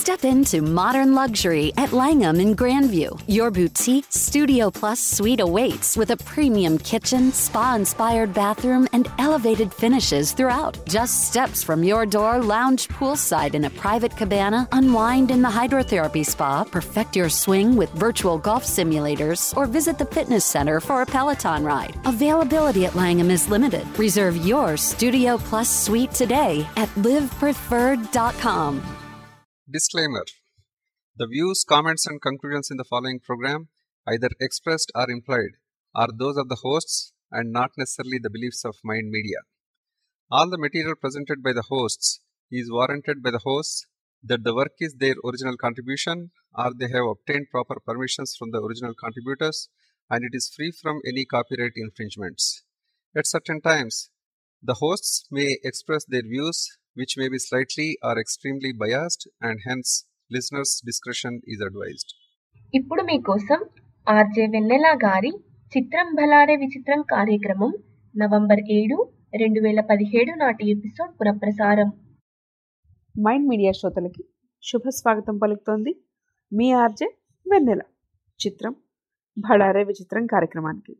Step into modern luxury at Langham in Grandview. Your boutique Studio Plus suite awaits with a premium kitchen, spa inspired bathroom, and elevated finishes throughout. Just steps from your door, lounge poolside in a private cabana, unwind in the hydrotherapy spa, perfect your swing with virtual golf simulators, or visit the fitness center for a Peloton ride. Availability at Langham is limited. Reserve your Studio Plus suite today at livepreferred.com. Disclaimer The views, comments, and conclusions in the following program, either expressed or implied, are those of the hosts and not necessarily the beliefs of Mind Media. All the material presented by the hosts is warranted by the hosts that the work is their original contribution or they have obtained proper permissions from the original contributors and it is free from any copyright infringements. At certain times, the hosts may express their views which may be slightly or extremely biased and hence listeners' discretion is advised. ఇప్పుడు మీకోసం RJ వెన్నెల గారి చిత్రం భలారే విచిత్రం కార్యక్రమం November ఏడు రెండు వేల పదిహేడు నాటి ఎపిసోడ్ పునఃప్రసారం మైండ్ మీడియా శ్రోతలకి శుభ స్వాగతం పలుకుతోంది మీ ఆర్జే వెన్నెల చిత్రం భడారే విచిత్రం కార్యక్రమానికి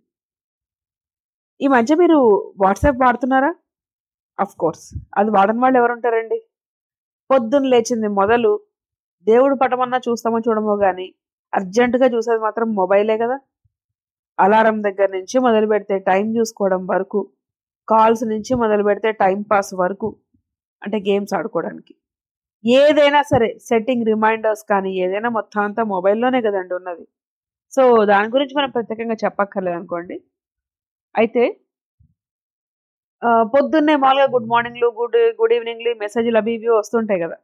ఈ మధ్య మీరు వాట్సాప్ వాడుతున్నారా అఫ్ కోర్స్ అది వాడని వాళ్ళు ఎవరుంటారండి పొద్దున్న లేచింది మొదలు దేవుడు పటమన్నా చూస్తామో చూడమో కానీ అర్జెంటుగా చూసేది మాత్రం మొబైలే కదా అలారం దగ్గర నుంచి మొదలు పెడితే టైం చూసుకోవడం వరకు కాల్స్ నుంచి మొదలు పెడితే టైం పాస్ వరకు అంటే గేమ్స్ ఆడుకోవడానికి ఏదైనా సరే సెట్టింగ్ రిమైండర్స్ కానీ ఏదైనా మొత్తం అంతా మొబైల్లోనే కదండి ఉన్నది సో దాని గురించి మనం ప్రత్యేకంగా చెప్పక్కర్లేదు అనుకోండి అయితే ఆ, పొద్దున్నే మామూలుగా గుడ్ మార్నింగ్లు గుడ్ గుడ్ ఈవినింగ్లు మెసేజ్లు అవి ఇవి వస్తుంటాయి కదా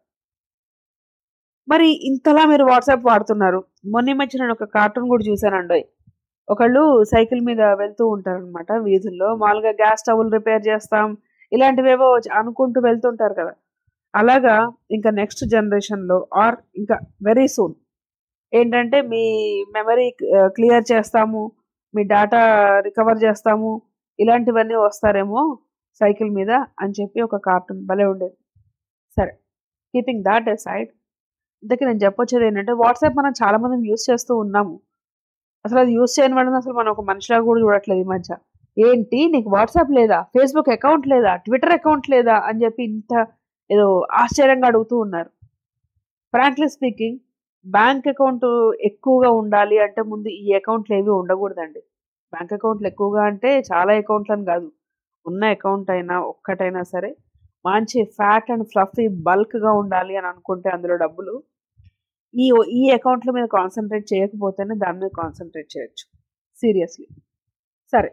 మరి ఇంతలా మీరు వాట్సాప్ వాడుతున్నారు మొన్న ఈ మధ్య నేను ఒక కార్టూన్ కూడా చూశానండి ఒకళ్ళు సైకిల్ మీద వెళ్తూ ఉంటారనమాట వీధుల్లో మామూలుగా గ్యాస్ స్టవ్లు రిపేర్ చేస్తాం ఇలాంటివేవో అనుకుంటూ వెళ్తుంటారు కదా అలాగా ఇంకా నెక్స్ట్ జనరేషన్లో ఆర్ ఇంకా వెరీ సూన్ ఏంటంటే మీ మెమరీ క్లియర్ చేస్తాము మీ డేటా రికవర్ చేస్తాము ఇలాంటివన్నీ వస్తారేమో సైకిల్ మీద అని చెప్పి ఒక కార్టూన్ భలే ఉండేది సరే కీపింగ్ దాట్ ఎ సైడ్ ఇంతకీ నేను చెప్పొచ్చేది ఏంటంటే వాట్సాప్ మనం చాలా మంది యూస్ చేస్తూ ఉన్నాము అసలు అది యూస్ చేయని వాళ్ళని అసలు మనం ఒక మనిషిలాగా కూడా చూడట్లేదు ఈ మధ్య ఏంటి నీకు వాట్సాప్ లేదా ఫేస్బుక్ అకౌంట్ లేదా ట్విట్టర్ అకౌంట్ లేదా అని చెప్పి ఇంత ఏదో ఆశ్చర్యంగా అడుగుతూ ఉన్నారు ఫ్రాంక్లీ స్పీకింగ్ బ్యాంక్ అకౌంట్ ఎక్కువగా ఉండాలి అంటే ముందు ఈ అకౌంట్లు ఏవి ఉండకూడదండి బ్యాంక్ అకౌంట్లు ఎక్కువగా అంటే చాలా అకౌంట్లని కాదు ఉన్న అకౌంట్ అయినా ఒక్కటైనా సరే మంచి ఫ్యాట్ అండ్ ఫ్లఫీ బల్క్గా ఉండాలి అని అనుకుంటే అందులో డబ్బులు ఈ ఈ అకౌంట్ల మీద కాన్సన్ట్రేట్ చేయకపోతేనే దాని మీద కాన్సన్ట్రేట్ చేయొచ్చు సీరియస్లీ సరే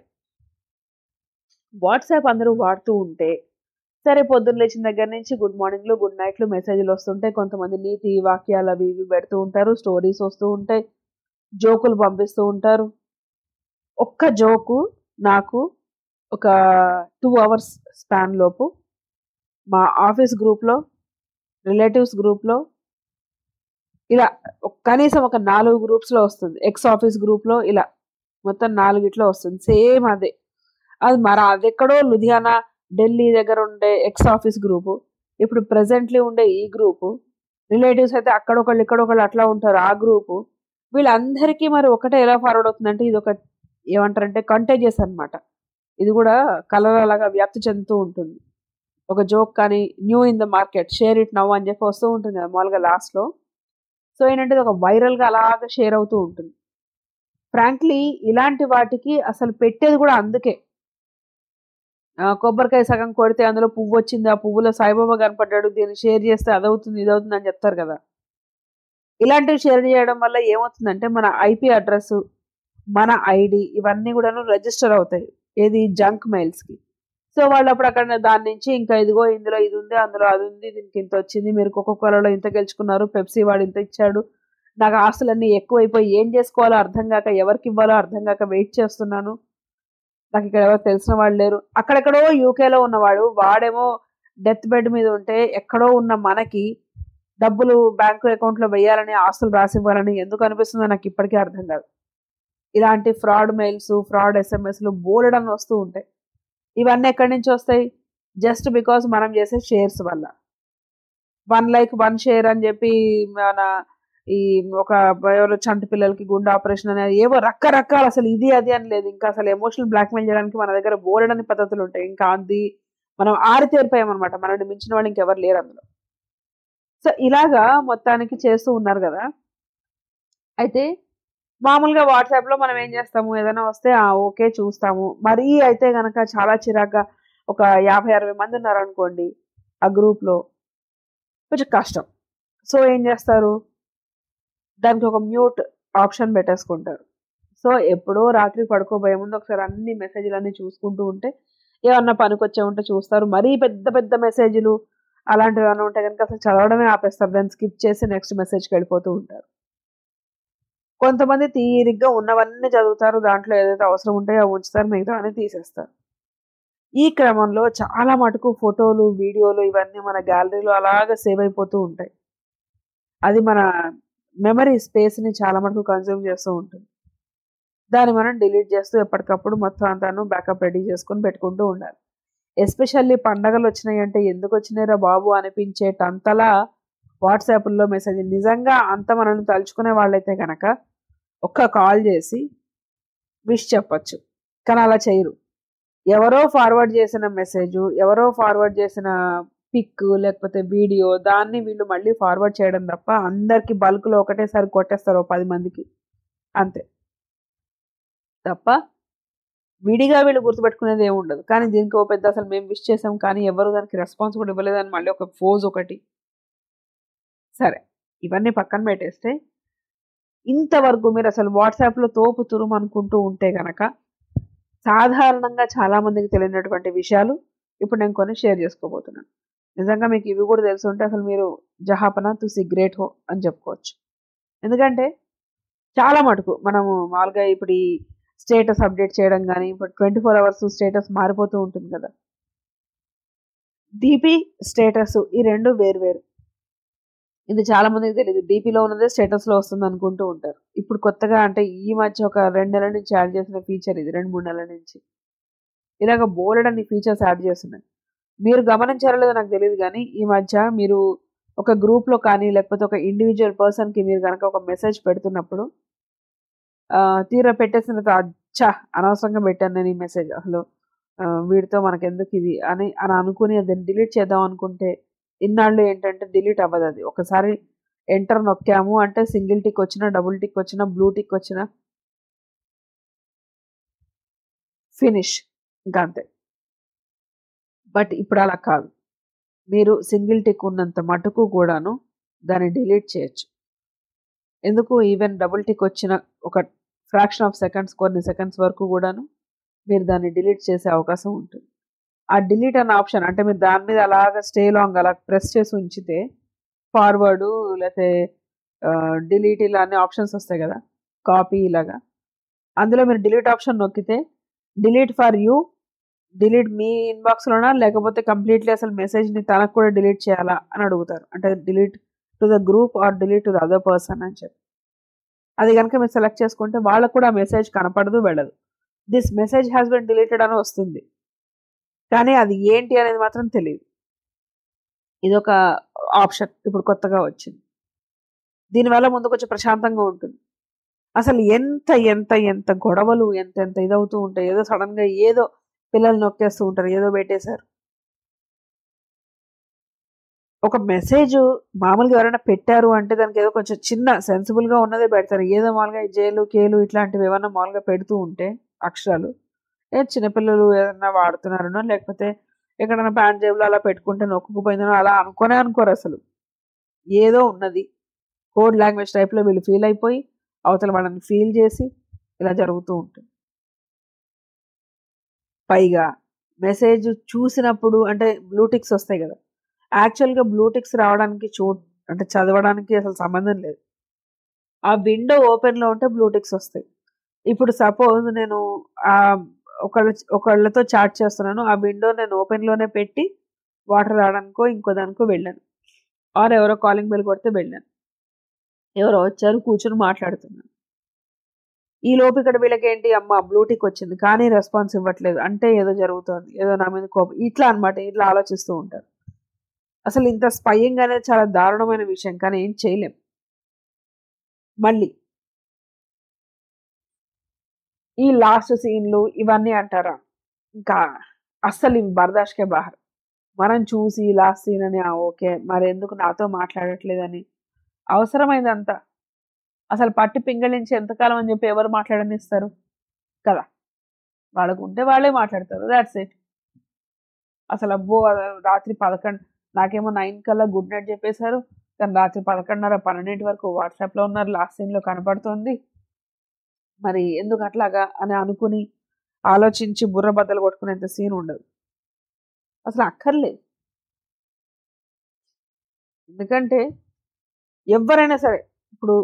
వాట్సాప్ అందరూ వాడుతూ ఉంటే సరే పొద్దున్న లేచిన దగ్గర నుంచి గుడ్ మార్నింగ్లు గుడ్ నైట్లు మెసేజ్లు వస్తుంటాయి కొంతమంది నీతి వాక్యాలు అవి ఇవి పెడుతూ ఉంటారు స్టోరీస్ వస్తూ ఉంటాయి జోకులు పంపిస్తూ ఉంటారు ఒక్క జోకు నాకు ఒక టూ అవర్స్ స్పాన్ లోపు మా ఆఫీస్ గ్రూప్లో రిలేటివ్స్ గ్రూప్లో ఇలా ఒక- కనీసం ఒక నాలుగు గ్రూప్స్లో వస్తుంది ఎక్స్ ఆఫీస్ గ్రూప్లో ఇలా మొత్తం నాలుగిట్లో వస్తుంది సేమ్ అదే అది మరి అది ఎక్కడో లుధియానా ఢిల్లీ దగ్గర ఉండే ఎక్స్ ఆఫీస్ గ్రూపు ఇప్పుడు ప్రెసెంట్లీ ఉండే ఈ గ్రూపు రిలేటివ్స్ అయితే అక్కడొకళ్ళు ఇక్కడొకళ్ళు అట్లా ఉంటారు ఆ గ్రూపు వీళ్ళందరికీ మరి ఒకటే ఎలా ఫార్వర్డ్ అవుతుందంటే ఇది ఒక ఏమంటారంటే కంటేజియస్ అన్నమాట ఇది కూడా కలర్ అలాగా వ్యాప్తి చెందుతూ ఉంటుంది ఒక జోక్ కానీ new in the market share it now అని చెప్పి వస్తూ ఉంటుంది కదా మామూలుగా లాస్ట్లో సో ఏంటంటే ఇది ఒక వైరల్గా అలాగా షేర్ అవుతూ ఉంటుంది ఫ్రాంక్లీ ఇలాంటి వాటికి అసలు పెట్టేది కూడా అందుకే ఆ, కొబ్బరికాయ సగం కొడితే అందులో పువ్వు వచ్చింది ఆ పువ్వులో సాయిబాబా కనపడ్డాడు దీన్ని షేర్ చేస్తే అదవుతుంది ఇదవుతుంది అని చెప్తారు కదా ఇలాంటివి షేర్ చేయడం వల్ల ఏమవుతుందంటే మన ఐపీ అడ్రస్ మన ఐడి ఇవన్నీ కూడాను రిజిస్టర్ అవుతాయి ఏది జంక్ మెయిల్స్కి సో వాళ్ళు అప్పుడు అక్కడ దాని నుంచి ఇంకా ఇదిగో ఇందులో ఇది ఉంది అందులో అది ఉంది దీనికి ఇంత వచ్చింది మీరు కోకోకోలలో ఇంత గెలుచుకున్నారు పెప్సీ వాడు ఇంత ఇచ్చాడు నాకు ఆస్తులన్నీ ఎక్కువైపోయి ఏం చేసుకోవాలో అర్థం కాక ఎవరికి ఇవ్వాలో అర్థం కాక వెయిట్ చేస్తున్నాను నాకు ఇక్కడ ఎవరు తెలిసిన వాళ్ళు లేరు అక్కడెక్కడో యూకేలో ఉన్నవాడు వాడేమో డెత్ బెడ్ మీద ఉంటే ఎక్కడో ఉన్న మనకి డబ్బులు బ్యాంకు అకౌంట్లో వేయాలని ఆస్తులు రాసివ్వాలని ఎందుకు అనిపిస్తుందో నాకు ఇప్పటికీ అర్థం కాదు ఇలాంటి ఫ్రాడ్ మెయిల్స్ ఫ్రాడ్ ఎస్ఎంఎస్లు బోలెడని వస్తూ ఉంటాయి ఇవన్నీ ఎక్కడి నుంచి వస్తాయి జస్ట్ బికాస్ మనం చేసే షేర్స్ వల్ల వన్ లైక్ వన్ షేర్ అని చెప్పి మన ఈ ఒక ఎవరో చంటి పిల్లలకి గుండె ఆపరేషన్ అనేది ఏవో రకరకాల అసలు ఇది అది అని లేదు ఇంకా అసలు ఎమోషనల్ బ్లాక్మెయిల్ చేయడానికి మన దగ్గర బోలెడని పద్ధతులు ఉంటాయి ఇంకా అది మనం ఆరితేరిపోయామన్నమాట మనల్ని మించిన వాళ్ళు ఇంకెవరు లేరు అందులో సో ఇలాగా మొత్తానికి చేస్తూ ఉన్నారు కదా అయితే మామూలుగా వాట్సాప్ లో మనం ఏం చేస్తాము ఏదైనా వస్తే ఆ ఓకే చూస్తాము మరీ అయితే గనక చాలా చిరాగ్గా ఒక యాభై అరవై మంది ఉన్నారు అనుకోండి ఆ గ్రూప్ లో కొంచెం కష్టం సో ఏం చేస్తారు దానికి ఒక మ్యూట్ ఆప్షన్ పెట్టేసుకుంటారు సో ఎప్పుడో రాత్రి పడుకోబోయే ముందు ఒకసారి అన్ని మెసేజ్లు అన్ని చూసుకుంటూ ఉంటే ఏమన్నా పనికొచ్చే ఉంటే చూస్తారు మరీ పెద్ద పెద్ద మెసేజ్లు అలాంటివి ఏమైనా ఉంటే కనుక అసలు చదవడమే ఆపేస్తారు దాన్ని స్కిప్ చేసి నెక్స్ట్ మెసేజ్కి వెళ్ళిపోతూ ఉంటారు కొంతమంది తీరిగ్గా ఉన్నవన్నీ చదువుతారు దాంట్లో ఏదైతే అవసరం ఉంటాయో అవి ఉంచుతారు మిగతా అన్ని తీసేస్తారు ఈ క్రమంలో చాలా మటుకు ఫోటోలు వీడియోలు ఇవన్నీ మన గ్యాలరీలో అలాగే సేవ్ అయిపోతూ ఉంటాయి అది మన మెమరీ స్పేస్ని చాలా మటుకు కన్జ్యూమ్ చేస్తూ ఉంటుంది దాన్ని మనం డిలీట్ చేస్తూ ఎప్పటికప్పుడు మొత్తం అంతాను బ్యాకప్ రెడీ చేసుకొని పెట్టుకుంటూ ఉండాలి ఎస్పెషల్లీ పండగలు వచ్చినాయి అంటే ఎందుకు వచ్చినాయిరా బాబు అనిపించేటంతలా వాట్సాప్లో మెసేజ్ నిజంగా అంత మనల్ని తలుచుకునే వాళ్ళైతే కనుక ఒక్క కాల్ చేసి విష్ చెప్పచ్చు కానీ అలా చేయరు ఎవరో ఫార్వర్డ్ చేసిన మెసేజ్ ఎవరో ఫార్వర్డ్ చేసిన పిక్ లేకపోతే వీడియో దాన్ని వీళ్ళు మళ్ళీ ఫార్వర్డ్ చేయడం తప్ప అందరికి బల్క్లో ఒకటేసారి కొట్టేస్తారు ఓ పది మందికి అంతే తప్ప విడిగా వీళ్ళు గుర్తుపెట్టుకునేది ఏమి ఉండదు కానీ దీనికి ఓ పెద్ద అసలు మేము విష్ చేసాం కానీ ఎవరు దానికి రెస్పాన్స్ కూడా ఇవ్వలేదని మళ్ళీ ఒక ఫోజ్ ఒకటి సరే ఇవన్నీ పక్కన పెట్టేస్తే ఇంతవరకు మీరు అసలు వాట్సాప్లో తోపు తురుము అనుకుంటూ ఉంటే గనక సాధారణంగా చాలా మందికి తెలియనటువంటి విషయాలు ఇప్పుడు నేను కొన్ని షేర్ చేసుకోబోతున్నాను నిజంగా మీకు ఇవి కూడా తెలిసి ఉంటే అసలు మీరు జహాపన తుసి గ్రేట్ హో అని చెప్పుకోవచ్చు ఎందుకంటే చాలా మటుకు మనము మామూలుగా ఇప్పుడు ఈ స్టేటస్ అప్డేట్ చేయడం కానీ ఇప్పుడు ట్వంటీ ఫోర్ అవర్స్ స్టేటస్ మారిపోతూ ఉంటుంది కదా డిపి స్టేటస్ ఈ రెండు వేరు వేరు ఇది చాలా మందికి తెలియదు డీపీలో ఉన్నదే స్టేటస్లో వస్తుంది అనుకుంటూ ఉంటారు ఇప్పుడు కొత్తగా అంటే ఈ మధ్య ఒక రెండు నెలల నుంచి యాడ్ చేసిన ఫీచర్ ఇది రెండు మూడు నెలల నుంచి ఇలాగ బోలెడ్ అన్ని ఫీచర్స్ యాడ్ చేస్తున్నాయి మీరు గమనించారో లేదో నాకు తెలియదు కానీ ఈ మధ్య మీరు ఒక గ్రూప్లో కానీ లేకపోతే ఒక ఇండివిజువల్ పర్సన్కి మీరు కనుక ఒక మెసేజ్ పెడుతున్నప్పుడు తీరా పెట్టేసిన తర్వాత అచ్చా అనవసరంగా పెట్టాను నేను ఈ మెసేజ్ అసలు వీడితో మనకెందుకు ఇది అని అని అనుకుని దాన్ని డిలీట్ చేద్దాం అనుకుంటే ఇన్నాళ్ళు ఏంటంటే డిలీట్ అవ్వదు అది ఒకసారి ఎంటర్ నొక్కాము అంటే సింగిల్ టిక్ వచ్చినా డబుల్ టిక్ వచ్చినా బ్లూ టిక్ వచ్చినా ఫినిష్ ఇంకా అంతే బట్ ఇప్పుడు అలా కాదు మీరు సింగిల్ టిక్ ఉన్నంత మటుకు కూడాను దాన్ని డిలీట్ చేయొచ్చు ఎందుకు ఈవెన్ డబుల్ టిక్ వచ్చిన ఒక ఫ్రాక్షన్ ఆఫ్ సెకండ్స్ కొన్ని సెకండ్స్ వరకు కూడాను మీరు దాన్ని డిలీట్ చేసే అవకాశం ఉంటుంది ఆ డిలీట్ అన్న ఆప్షన్ అంటే మీరు దాని మీద అలాగ స్టే లాంగ్ అలా ప్రెస్ చేసి ఉంచితే ఫార్వర్డు లేకపోతే డిలీట్ ఇలా అన్ని ఆప్షన్స్ వస్తాయి కదా కాపీ ఇలాగా అందులో మీరు డిలీట్ ఆప్షన్ నొక్కితే డిలీట్ ఫర్ యూ డిలీట్ మీ ఇన్బాక్స్లోనా లేకపోతే కంప్లీట్లీ అసలు మెసేజ్ని తనకు కూడా డిలీట్ చేయాలా అని అడుగుతారు అంటే delete to the group or delete to the other person అని చెప్పి అది కనుక మీరు సెలెక్ట్ చేసుకుంటే వాళ్ళకు కూడా మెసేజ్ కనపడదు వెళ్ళదు this message has been deleted అని వస్తుంది కానీ అది ఏంటి అనేది మాత్రం తెలియదు ఇది ఒక ఆప్షన్ ఇప్పుడు కొత్తగా వచ్చింది దీనివల్ల ముందు కొంచెం ప్రశాంతంగా ఉంటుంది అసలు ఎంత ఎంత ఎంత గొడవలు ఎంత ఎంత ఇదవుతూ ఉంటాయి ఏదో సడన్గా ఏదో పిల్లలు నొక్కేస్తూ ఉంటారు ఏదో పెట్టేశారు ఒక మెసేజ్ మామూలుగా ఎవరైనా పెట్టారు అంటే దానికి ఏదో కొంచెం చిన్న సెన్సిబుల్గా ఉన్నదే పెడతారు ఏదో మామూలుగా జేలు కేలు ఇట్లాంటివి ఏమన్నా మామూలుగా పెడుతూ ఉంటే అక్షరాలు ఏ చిన్నపిల్లలు ఏదన్నా వాడుతున్నారనో లేకపోతే ఎక్కడైనా ప్యాంట్ జేబులో అలా పెట్టుకుంటే నొక్కుపోయిందనో అలా అనుకోనే అనుకోరు అసలు ఏదో ఉన్నది కోడ్ లాంగ్వేజ్ టైప్లో వీళ్ళు ఫీల్ అయిపోయి అవతల వాళ్ళని ఫీల్ చేసి ఇలా జరుగుతూ ఉంటుంది పైగా మెసేజ్ చూసినప్పుడు అంటే బ్లూటిక్స్ వస్తాయి కదా యాక్చువల్గా బ్లూటిక్స్ రావడానికి చూ అంటే చదవడానికి అసలు సంబంధం లేదు ఆ విండో ఓపెన్లో ఉంటే బ్లూటిక్స్ వస్తాయి ఇప్పుడు సపోజ్ నేను ఆ ఒకళ్ళ ఒకళ్ళతో చాట్ చేస్తున్నాను ఆ విండో నేను ఓపెన్లోనే పెట్టి వాటర్ రావడానికో ఇంకో దానికో వెళ్ళాను ఆర్ ఎవరో కాలింగ్ బెల్ కొడితే వెళ్ళాను ఎవరో వచ్చారు కూర్చొని మాట్లాడుతున్నాను ఈ లోపు ఇక్కడ వీళ్ళకి ఏంటి అమ్మ బ్లూటిక్ వచ్చింది కానీ రెస్పాన్స్ ఇవ్వట్లేదు అంటే ఏదో జరుగుతోంది ఏదో నా మీద కోపం ఇట్లా అనమాట ఇట్లా ఆలోచిస్తూ ఉంటారు అసలు ఇంత స్పయింగ్ అనేది చాలా దారుణమైన విషయం కానీ ఏం చేయలేం మళ్ళీ ఈ లాస్ట్ సీన్లు ఇవన్నీ అంటారా ఇంకా అస్సలు ఇవి బర్దాష్కే బాహర్ మనం చూసి లాస్ట్ సీన్ అని "ఆ, ఓకే మరి ఎందుకు నాతో మాట్లాడట్లేదని అవసరమైందంతా అసలు పట్టి పింగళించి ఎంతకాలం అని చెప్పి ఎవరు మాట్లాడనిస్తారు కదా వాళ్ళకు ఉంటే వాళ్ళే మాట్లాడతారు దాట్స్ ఇట్ అసలు అబ్బో రాత్రి పదకొండు నాకేమో నైన్ కల్లా గుడ్ నైట్ చెప్పేశారు కానీ రాత్రి పదకొండున్నర పన్నెండింటి వరకు వాట్సాప్లో ఉన్నారు లాస్ట్ సీన్లో కనపడుతోంది మరి ఎందుకు అట్లాగా అని అనుకుని ఆలోచించి బుర్ర బద్దలు కొట్టుకునేంత సీన్ ఉండదు అసలు అక్కర్లేదు ఎందుకంటే ఎవరైనా సరే ఇప్పుడు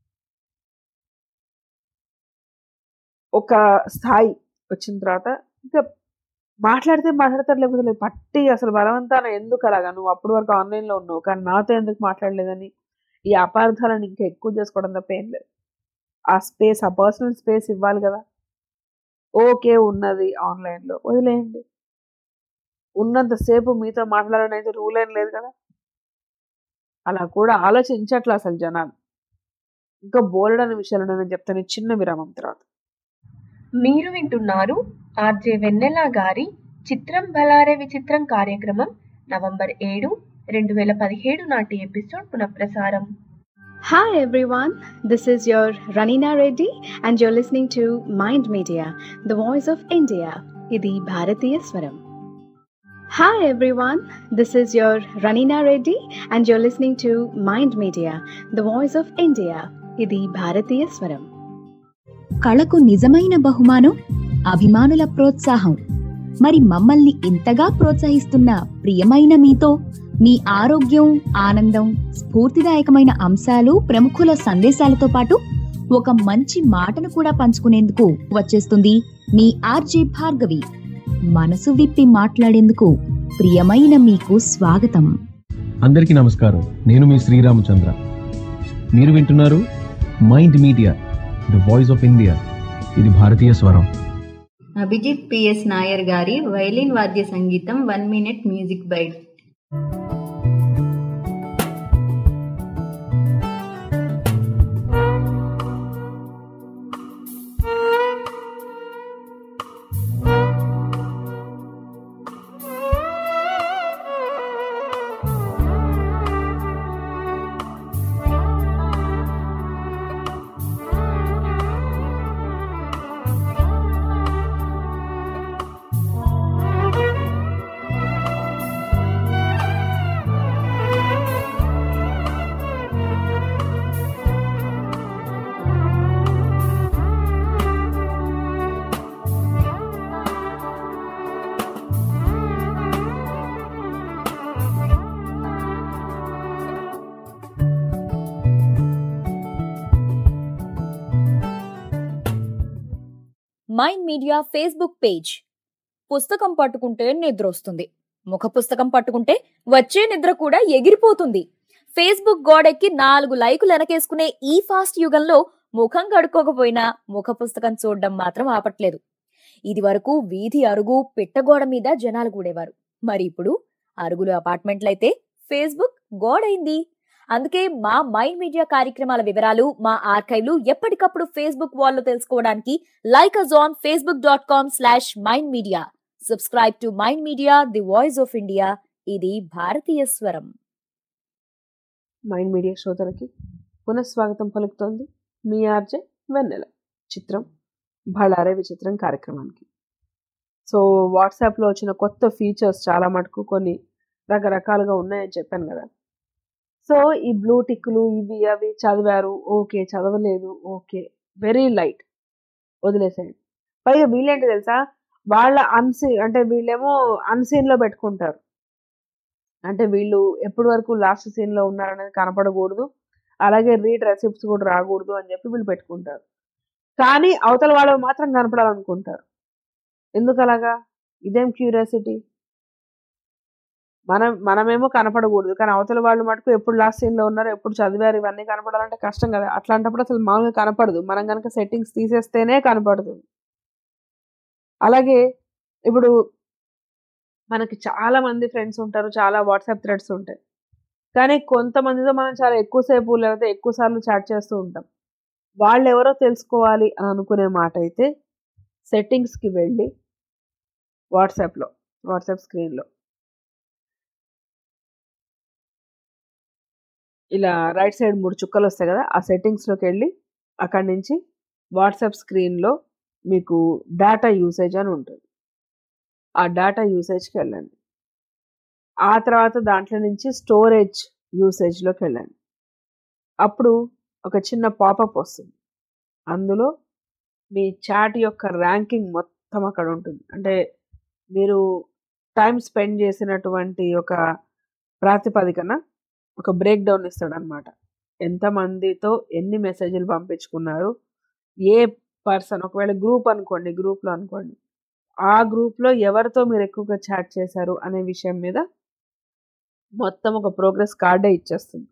ఒక స్థాయి వచ్చిన తర్వాత ఇంకా మాట్లాడితే మాట్లాడతారు లేకపోతే లేదు పట్టి అసలు బలవంతాన ఎందుకు అలాగా నువ్వు అప్పటి వరకు ఆన్లైన్లో ఉన్నావు కానీ నాతో ఎందుకు మాట్లాడలేదని ఈ అపార్థాలను ఇంకా ఎక్కువ చేసుకోవడం తప్ప ఏం లేదు ఆ స్పేస్ ఆ పర్సనల్ స్పేస్ ఇవ్వాలి కదా ఓకే ఉన్నది ఆన్లైన్లో వదిలేయండి ఉన్నంతసేపు మీతో మాట్లాడడం అయితే రూల్ ఏం లేదు కదా అలా కూడా ఆలోచించట్లే అసలు జనాలు ఇంకా బోలెడని విషయాలు నేను చెప్తాను ఈ చిన్న విరామం తర్వాత మీరు వింటున్నారు ఆర్జే వెన్నెల గారి చిత్రం భలారే విచిత్రం కార్యక్రమం నవంబర్ ఏడు రెండు వేల పదిహేడు నాటి ఎపిసోడ్ పునఃప్రసారం Hi everyone, this is your Ranina Reddy and you're listening to Mind Media, the voice of India. Idi Bharatiya Swaram. Hi everyone, this is your Ranina Reddy and you're listening to Mind Media, the voice of India. Idi Bharatiya Swaram. కళకు నిజమైన బహుమానం అభిమానుల ప్రోత్సాహం మరి మమ్మల్ని ఇంతగా ప్రోత్సహిస్తున్న ప్రియమైన మీతో మీ ఆరోగ్యం ఆనందం స్ఫూర్తిదాయకమైన అంశాలు ప్రముఖుల సందేశాలతో పాటు ఒక మంచి మాటను కూడా పంచుకునేందుకు వచ్చేస్తుంది మీ ఆర్జే భార్గవి మనసు విప్పి మాట్లాడేందుకు ప్రియమైన మీకు స్వాగతం అందరికీ నమస్కారం నేను మీ శ్రీరామచంద్ర మీరు వింటున్నారు mind media the voice of India ఇది భారతీయ స్వరం అభిజిత్ పిఎస్ నాయర్ గారి వైలిన్ వాద్య సంగీతం one minute music bite Mind Media Facebook page పుస్తకం పట్టుకుంటే నిద్ర వస్తుంది ముఖ పుస్తకం పట్టుకుంటే వచ్చే నిద్ర కూడా ఎగిరిపోతుంది ఫేస్బుక్ గోడెక్కి నాలుగు లైకులు వెనకేసుకునే ఈ ఫాస్ట్ యుగంలో ముఖం కడుక్కోకపోయినా ముఖ పుస్తకం చూడడం మాత్రం ఆపట్లేదు ఇది వరకు వీధి అరుగు పిట్టగోడ మీద జనాలు కూడేవారు మరి ఇప్పుడు అరుగులు అపార్ట్మెంట్లయితే ఫేస్బుక్ గోడైంది అందుకే మా మైండ్ మీడియా కార్యక్రమాల వివరాలు మా ఆర్కైవ్లు ఎప్పటికప్పుడు ఫేస్బుక్ వాల్లో తెలుసుకోవడానికి like us on facebook dot com slash Mind Media subscribe to mind media the voice of India ఇది భారతీయ స్వరం మైండ్ మీడియా శ్రోతలకి పునఃస్వాగతం పలుకుతోంది మీ ఆర్జే వెన్నెల చిత్రం బళారే విచిత్రం కార్యక్రమానికి సో వాట్సాప్లో వచ్చిన కొత్త ఫీచర్స్ చాలా మటుకు కొన్ని రకరకాలుగా ఉన్నాయని చెప్పాను కదా సో ఈ బ్లూ టిక్లు ఇవి అవి చదివారు ఓకే చదవలేదు ఓకే వెరీ లైట్ వదిలేసేయండి పైగా వీళ్ళేంటి తెలుసా వాళ్ళ అన్సీ అంటే వీళ్ళేమో అన్సీన్లో పెట్టుకుంటారు అంటే వీళ్ళు ఎప్పటి వరకు లాస్ట్ సీన్లో ఉన్నారనేది కనపడకూడదు అలాగే రీడ్ రెసిప్ట్స్ కూడా రాకూడదు అని చెప్పి వీళ్ళు పెట్టుకుంటారు కానీ అవతల వాళ్ళు మాత్రం కనపడాలనుకుంటారు ఎందుకు అలాగా ఇదేం క్యూరియాసిటీ మనం మనమేమో కనపడకూడదు కానీ అవతల వాళ్ళు మటుకు ఎప్పుడు లాస్ట్ సీన్లో ఉన్నారో ఎప్పుడు చదివారు ఇవన్నీ కనపడాలంటే కష్టం కదా అట్లాంటప్పుడు అసలు మామూలుగా కనపడదు మనం కనుక సెట్టింగ్స్ తీసేస్తేనే కనపడుతుంది అలాగే ఇప్పుడు మనకి చాలా మంది ఫ్రెండ్స్ ఉంటారు చాలా వాట్సాప్ థ్రెడ్స్ ఉంటాయి కానీ కొంతమందితో మనం చాలా ఎక్కువసేపు లేకపోతే ఎక్కువ సార్లు చాట్ చేస్తూ ఉంటాం వాళ్ళు ఎవరో తెలుసుకోవాలి అని అనుకునే మాట అయితే సెట్టింగ్స్కి వెళ్ళి వాట్సాప్లో వాట్సాప్ స్క్రీన్లో ఇలా రైట్ సైడ్ మూడు చుక్కలు వస్తాయి కదా ఆ సెట్టింగ్స్లోకి వెళ్ళి అక్కడి నుంచి వాట్సాప్ స్క్రీన్లో మీకు డేటా యూసేజ్ అని ఉంటుంది ఆ డేటా యూసేజ్కి వెళ్ళండి ఆ తర్వాత దాంట్లో నుంచి స్టోరేజ్ యూసేజ్లోకి వెళ్ళండి అప్పుడు ఒక చిన్న పాపప్ వస్తుంది అందులో మీ చాట్ యొక్క ర్యాంకింగ్ మొత్తం అక్కడ ఉంటుంది అంటే మీరు టైం స్పెండ్ చేసినటువంటి ఒక ప్రాతిపదికన ఒక బ్రేక్ డౌన్ ఇస్తాడు అనమాట ఎంతమందితో ఎన్ని మెసేజ్లు పంపించుకున్నారు ఏ పర్సన్ ఒకవేళ గ్రూప్ అనుకోండి గ్రూప్లో అనుకోండి ఆ గ్రూప్లో ఎవరితో మీరు ఎక్కువగా చాట్ చేశారు అనే విషయం మీద మొత్తం ఒక ప్రోగ్రెస్ కార్డే ఇచ్చేస్తుంది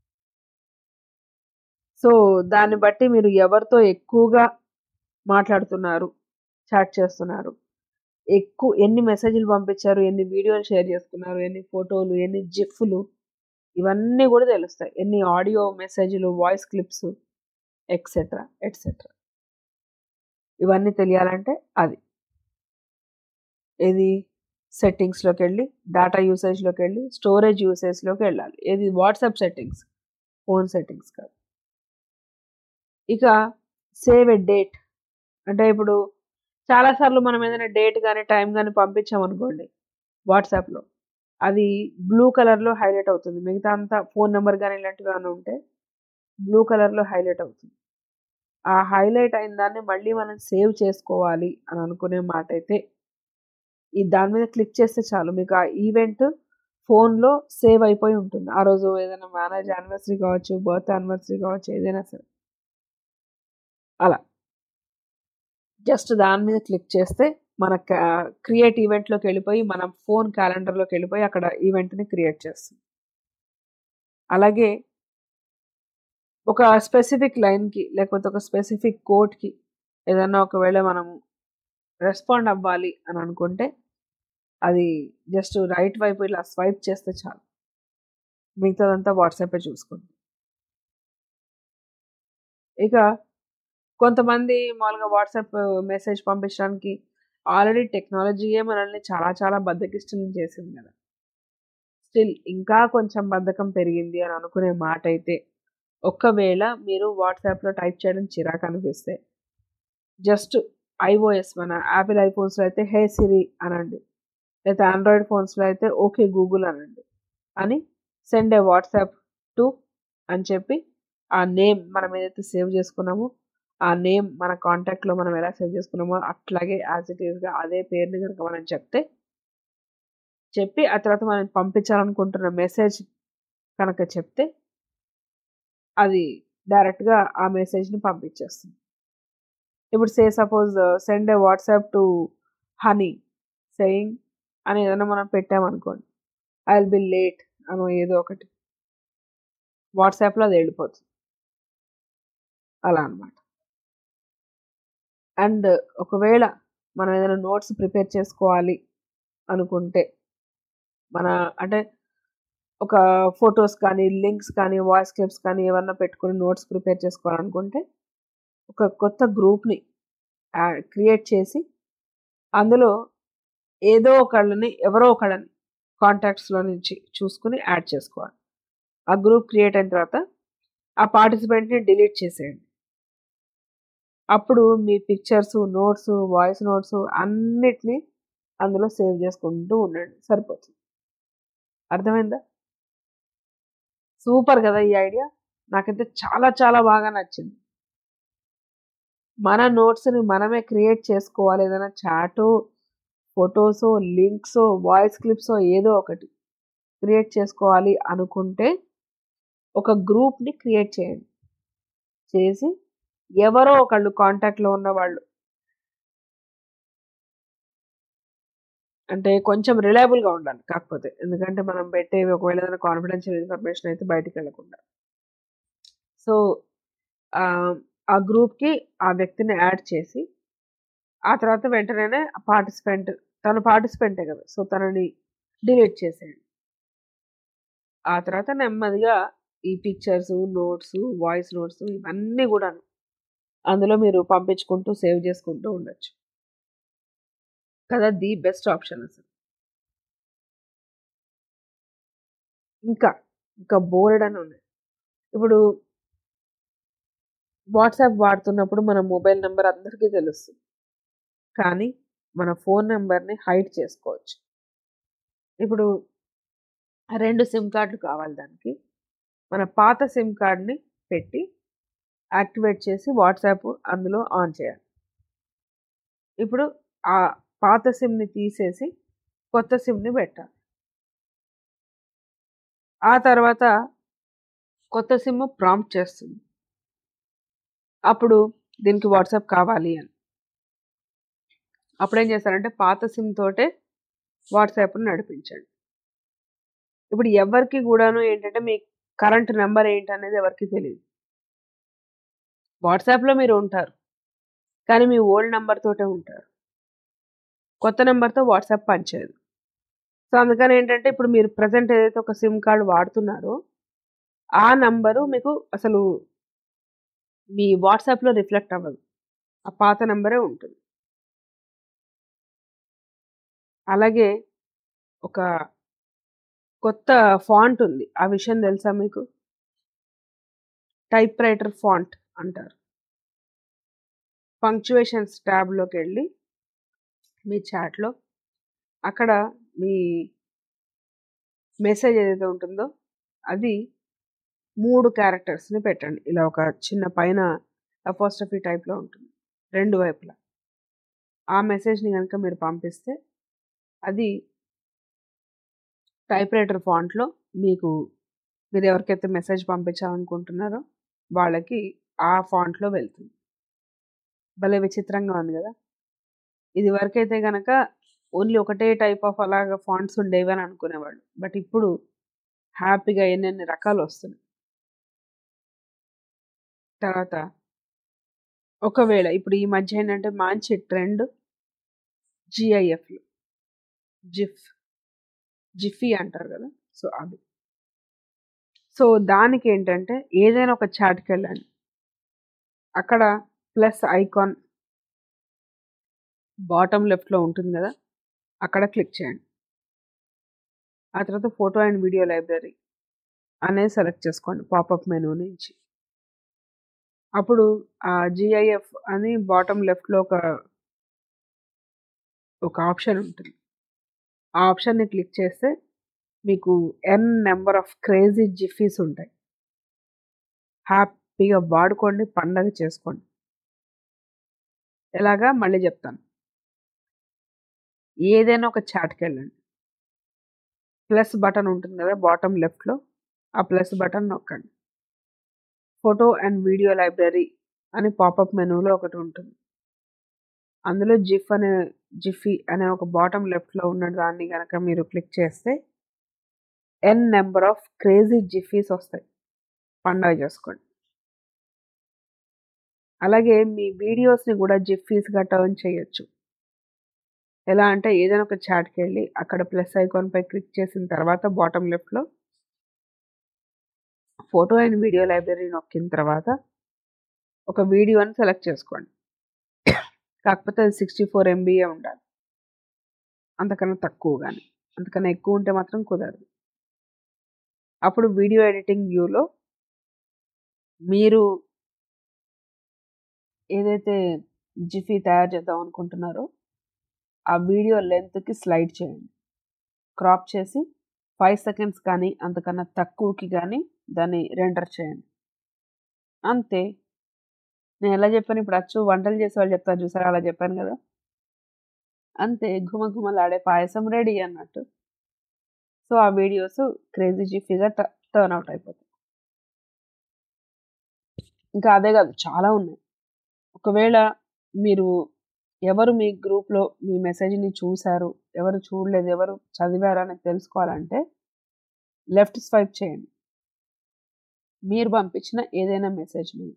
సో దాన్ని బట్టి మీరు ఎవరితో ఎక్కువగా మాట్లాడుతున్నారు చాట్ చేస్తున్నారు ఎక్కువ ఎన్ని మెసేజ్లు పంపించారు ఎన్ని వీడియోలు షేర్ చేసుకున్నారు ఎన్ని ఫోటోలు ఎన్ని జిఫ్లు ఇవన్నీ కూడా తెలుస్తాయి ఎన్ని ఆడియో మెసేజ్లు వాయిస్ క్లిప్స్ ఎక్సెట్రా ఎట్సెట్రా ఇవన్నీ తెలియాలంటే అది ఏది సెట్టింగ్స్లోకి వెళ్ళి డేటా యూసేజ్లోకి వెళ్ళి స్టోరేజ్ యూసేజ్లోకి వెళ్ళాలి ఏది వాట్సాప్ సెట్టింగ్స్ ఫోన్ సెట్టింగ్స్ కాదు ఇక సేవ్ ఎ డేట్ అంటే ఇప్పుడు చాలాసార్లు మనం ఏదైనా డేట్ కానీ టైం కానీ పంపించామనుకోండి వాట్సాప్లో అది బ్లూ కలర్లో హైలైట్ అవుతుంది మిగతా అంతా ఫోన్ నెంబర్ కానీ ఇలాంటివి ఏమైనా ఉంటే బ్లూ కలర్లో హైలైట్ అవుతుంది ఆ హైలైట్ అయిన దాన్ని మళ్ళీ మనం సేవ్ చేసుకోవాలి అని అనుకునే మాట అయితే ఈ దాని మీద క్లిక్ చేస్తే చాలు మీకు ఆ ఈవెంట్ ఫోన్లో సేవ్ అయిపోయి ఉంటుంది ఆ రోజు ఏదైనా మ్యారేజ్ యానివర్సరీ కావచ్చు బర్త్ యానివర్సరీ కావచ్చు ఏదైనా సరే అలా జస్ట్ దాని మీద క్లిక్ చేస్తే మన క్రియేట్ ఈవెంట్లోకి వెళ్ళిపోయి మన ఫోన్ క్యాలెండర్లోకి వెళ్ళిపోయి అక్కడ ఈవెంట్ని క్రియేట్ చేస్తుంది అలాగే ఒక స్పెసిఫిక్ లైన్కి లేకపోతే ఒక స్పెసిఫిక్ కోడ్కి ఏదన్నా ఒకవేళ మనం రెస్పాండ్ అవ్వాలి అని అనుకుంటే అది జస్ట్ రైట్ వైపు ఇలా స్వైప్ చేస్తే చాలు మిగతాదంతా వాట్సాపే చూసుకుంది ఇక కొంతమంది మామూలుగా వాట్సాప్ మెసేజ్ పంపించడానికి ఆల్రెడీ టెక్నాలజీయే మనల్ని చాలా చాలా బద్దకిష్టం చేసింది కదా స్టిల్ ఇంకా కొంచెం బద్ధకం పెరిగింది అని అనుకునే మాట అయితే ఒక్కవేళ మీరు వాట్సాప్లో టైప్ చేయడం చిరాకు అనిపిస్తే జస్ట్ ఐఓఎస్ మన యాపిల్ ఐఫోన్స్లో అయితే హే సిరి అనండి లేదా ఆండ్రాయిడ్ ఫోన్స్లో అయితే ఓకే గూగుల్ అనండి అని సెండ్ ఏ వాట్సాప్ టు అని చెప్పి ఆ నేమ్ మనం ఏదైతే సేవ్ చేసుకున్నామో ఆ నేమ్ మన కాంటాక్ట్లో మనం ఎలా సేవ్ చేసుకున్నామో అట్లాగే యాజ్ ఇట్ ఈస్గా అదే పేరుని కనుక మనం చెప్తే చెప్పి ఆ తర్వాత మనం పంపించాలనుకుంటున్న మెసేజ్ కనుక చెప్తే అది డైరెక్ట్గా ఆ మెసేజ్ని పంపించేస్తుంది ఇప్పుడు say suppose send a WhatsApp to honey saying అని ఏదైనా మనం పెట్టామనుకోండి ఐ విల్ బి లేట్ అనో ఏదో ఒకటి వాట్సాప్లో అది వెళ్ళిపోతుంది అలా అనమాట అండ్ ఒకవేళ మనం ఏదైనా నోట్స్ ప్రిపేర్ చేసుకోవాలి అనుకుంటే మన అంటే ఒక ఫొటోస్ కానీ లింక్స్ కానీ వాయిస్ క్లిప్స్ కానీ ఏమన్నా పెట్టుకుని నోట్స్ ప్రిపేర్ చేసుకోవాలనుకుంటే ఒక కొత్త గ్రూప్ని క్రియేట్ చేసి అందులో ఏదో ఒకళ్ళని ఎవరో ఒకళ్ళని కాంటాక్ట్స్లో నుంచి చూసుకుని యాడ్ చేసుకోవాలి ఆ గ్రూప్ క్రియేట్ అయిన తర్వాత ఆ పార్టిసిపెంట్ని డిలీట్ చేసేయండి అప్పుడు మీ పిక్చర్స్ నోట్స్ వాయిస్ నోట్స్ అన్నిటినీ అందులో సేవ్ చేసుకుంటూ ఉండండి సరిపోతుంది అర్థమైందా సూపర్ కదా ఈ ఐడియా నాకైతే చాలా చాలా బాగా నచ్చింది మన నోట్స్ని మనమే క్రియేట్ చేసుకోవాలి ఏదైనా చాటో ఫొటోసో లింక్సో వాయిస్ క్లిప్సో ఏదో ఒకటి క్రియేట్ చేసుకోవాలి అనుకుంటే ఒక గ్రూప్ని క్రియేట్ చేయండి చేసి ఎవరో ఒకళ్ళు కాంటాక్ట్లో ఉన్న వాళ్ళు అంటే కొంచెం రిలయబుల్గా ఉండాలి కాకపోతే ఎందుకంటే మనం పెట్టేవి ఒకవేళ ఏదైనా కాన్ఫిడెన్షియల్ ఇన్ఫర్మేషన్ అయితే బయటికి వెళ్ళకుండా సో ఆ గ్రూప్కి ఆ వ్యక్తిని యాడ్ చేసి ఆ తర్వాత వెంటనే పార్టిసిపెంట్ తను పార్టిసిపెంటే కదా సో తనని డిలీట్ చేసేయండి ఆ తర్వాత నెమ్మదిగా ఈ పిక్చర్స్ నోట్స్ వాయిస్ నోట్స్ ఇవన్నీ కూడాను అందులో మీరు పంపించుకుంటూ సేవ్ చేసుకుంటూ ఉండొచ్చు కదా ది బెస్ట్ ఆప్షన్ అసలు ఇంకా ఇంకా బోర్డ్ అని ఉన్నాయి ఇప్పుడు వాట్సాప్ వాడుతున్నప్పుడు మన మొబైల్ నెంబర్ అందరికీ తెలుస్తుంది కానీ మన ఫోన్ నెంబర్ని హైడ్ చేసుకోవచ్చు ఇప్పుడు రెండు సిమ్ కార్డులు కావాలి దానికి మన పాత సిమ్ కార్డ్ని పెట్టి యాక్టివేట్ చేసి వాట్సాప్ అందులో ఆన్ చేయాలి ఇప్పుడు ఆ పాత సిమ్ని తీసేసి కొత్త సిమ్ని పెట్టాలి ఆ తర్వాత కొత్త సిమ్ ప్రాంప్ట్ చేస్తుంది అప్పుడు దీనికి వాట్సాప్ కావాలి అని అప్పుడు ఏం చేస్తారంటే పాత సిమ్ తోటే వాట్సాప్ని నడిపించండి ఇప్పుడు ఎవరికి కూడాను ఏంటంటే మీ కరెంట్ నెంబర్ ఏంటి అనేది ఎవరికి తెలియదు వాట్సాప్లో మీరు ఉంటారు కానీ మీ ఓల్డ్ నెంబర్ తోటే ఉంటారు కొత్త నెంబర్తో వాట్సాప్ పనిచేయదు సో అందుకని ఏంటంటే ఇప్పుడు మీరు ప్రజెంట్ ఏదైతే ఒక సిమ్ కార్డ్ వాడుతున్నారో ఆ నంబరు మీకు అసలు మీ వాట్సాప్లో రిఫ్లెక్ట్ అవ్వదు ఆ పాత నెంబరే ఉంటుంది అలాగే ఒక కొత్త ఫాంట్ ఉంది ఆ విషయం తెలుసా మీకు టైప్ రైటర్ ఫాంట్ అంటారు పంక్చువేషన్స్ ట్యాబ్లోకి వెళ్ళి మీ చాట్లో అక్కడ మీ మెసేజ్ ఏదైతే ఉంటుందో అది మూడు క్యారెక్టర్స్ని పెట్టండి ఇలా ఒక చిన్న పైన అపోస్టఫీ టైప్లో ఉంటుంది రెండు వైపులా ఆ మెసేజ్ని కనుక మీరు పంపిస్తే అది టైప్ రైటర్ ఫాంట్లో మీకు మీరు ఎవరికైతే మెసేజ్ పంపించాలనుకుంటున్నారో వాళ్ళకి ఆ ఫాంట్లో వెళ్తుంది భలే విచిత్రంగా ఉంది కదా ఇది వరకైతే కనుక ఓన్లీ ఒకటే టైప్ ఆఫ్ అలాగ ఫాంట్స్ ఉండేవి అని అనుకునేవాళ్ళు బట్ ఇప్పుడు హ్యాపీగా ఎన్నెన్ని రకాలు వస్తున్నాయి తర్వాత ఒకవేళ ఇప్పుడు ఈ మధ్య ఏంటంటే మంచి ట్రెండ్ జిఐఎఫ్లు జిఫ్ జిఫీ అంటారు కదా సో అది సో దానికి ఏంటంటే ఏదైనా ఒక చాట్కి వెళ్ళండి అక్కడ ప్లస్ ఐకాన్ బాటమ్ లెఫ్ట్లో ఉంటుంది కదా అక్కడ క్లిక్ చేయండి ఆ తర్వాత ఫోటో అండ్ వీడియో లైబ్రరీ అనేది సెలెక్ట్ చేసుకోండి పాపప్ మెనూ నుంచి అప్పుడు ఆ జిఐఎఫ్ అని బాటమ్ లెఫ్ట్లో ఒక ఒక ఆప్షన్ ఉంటుంది ఆ ఆప్షన్ని క్లిక్ చేస్తే మీకు n number of crazy GIFs ఉంటాయి హ్యాపీగా వాడుకోండి పండగ చేసుకోండి ఎలాగా మళ్ళీ చెప్తాను ఏదైనా ఒక చాట్కి వెళ్ళండి ప్లస్ బటన్ ఉంటుంది కదా బాటమ్ లెఫ్ట్లో ఆ ప్లస్ బటన్ నొక్కండి ఫోటో అండ్ వీడియో లైబ్రరీ అని పాపప్ మెనూలో ఒకటి ఉంటుంది అందులో జిఫ్ అనే జిఫీ అనే ఒక బాటమ్ లెఫ్ట్లో ఉన్న దాన్ని కనుక మీరు క్లిక్ చేస్తే n number of crazy GIFs వస్తాయి పండగ చేసుకోండి అలాగే మీ వీడియోస్ని కూడా జిఫీస్గా టర్న్ చేయొచ్చు ఎలా అంటే ఏదైనా ఒక చాట్కి వెళ్ళి అక్కడ ప్లస్ ఐకాన్పై క్లిక్ చేసిన తర్వాత బాటమ్ లెఫ్ట్లో ఫోటో అండ్ వీడియో లైబ్రరీ నొక్కిన తర్వాత ఒక వీడియోని సెలెక్ట్ చేసుకోండి కాకపోతే అది సిక్స్టీ ఫోర్ ఎంబీఏ ఉండాలి అంతకన్నా తక్కువ కానీ అంతకన్నా ఎక్కువ ఉంటే మాత్రం కుదరదు అప్పుడు వీడియో ఎడిటింగ్ వ్యూలో మీరు ఏదైతే జిఫీ తయారు చేద్దాం అనుకుంటున్నారో ఆ వీడియో లెంత్కి స్లైడ్ చేయండి క్రాప్ చేసి ఫైవ్ సెకండ్స్ కానీ అంతకన్నా తక్కువకి కానీ దాన్ని రెండర్ చేయండి అంతే నేను ఎలా చెప్పాను ఇప్పుడు అచ్చు వంటలు చేసే వాళ్ళు చెప్తారు చూసారా అలా చెప్పాను కదా అంతే ఘుమఘుమలాడే పాయసం రెడీ అన్నట్టు సో ఆ వీడియోస్ క్రేజీ జిఫీగా టర్న్ అవుట్ అయిపోతాయి ఇంకా అదే కాదు చాలా ఉన్నాయి ఒకవేళ మీరు ఎవరు మీ గ్రూప్లో మీ మెసేజ్ని చూశారు ఎవరు చూడలేదు ఎవరు చదివారు అనేది తెలుసుకోవాలంటే లెఫ్ట్ స్వైప్ చేయండి మీరు పంపించిన ఏదైనా మెసేజ్ మీద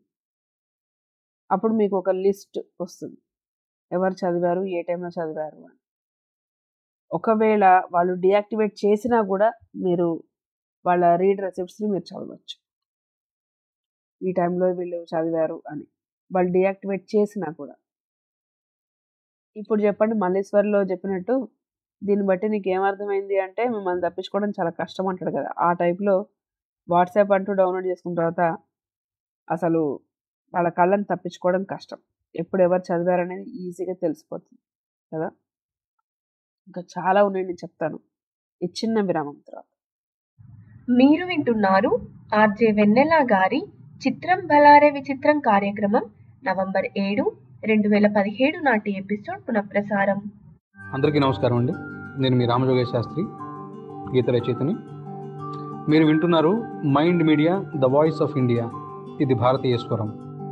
అప్పుడు మీకు ఒక లిస్ట్ వస్తుంది ఎవరు చదివారు ఏ టైంలో చదివారు అని ఒకవేళ వాళ్ళు డియాక్టివేట్ చేసినా కూడా మీరు వాళ్ళ రీడ్ రెసిప్ట్స్ని మీరు చదవచ్చు ఈ టైంలో వీళ్ళు చదివారు అని వాళ్ళు డియాక్టివేట్ చేసినా కూడా ఇప్పుడు చెప్పండి మల్లేశ్వర్లో చెప్పినట్టు దీన్ని బట్టి నీకు ఏమర్థమైంది అంటే మిమ్మల్ని తప్పించుకోవడం చాలా కష్టం అంటాడు కదా ఆ టైప్లో వాట్సాప్ అంటూ డౌన్లోడ్ చేసుకున్న తర్వాత అసలు వాళ్ళ కళ్ళని తప్పించుకోవడం కష్టం ఎప్పుడు ఎవరు చదివారనేది ఈజీగా తెలిసిపోతుంది కదా ఇంకా చాలా ఉన్నాయి నేను చెప్తాను ఈ చిన్న విరామం తర్వాత మీరు వింటున్నారు ఆర్జే వెన్నెల గారి చిత్రం బలారే విచిత్రం కార్యక్రమం నవంబర్ ఏడు రెండు వేల పదిహేడు నాటి ఎపిసోడ్ పునఃప్రసారం అందరికీ నమస్కారం అండి నేను మీ రామజోగేశ్ శాస్త్రి గీత రచయితని మీరు వింటున్నారు mind media the voice of India ఇది భారతీయ స్వరం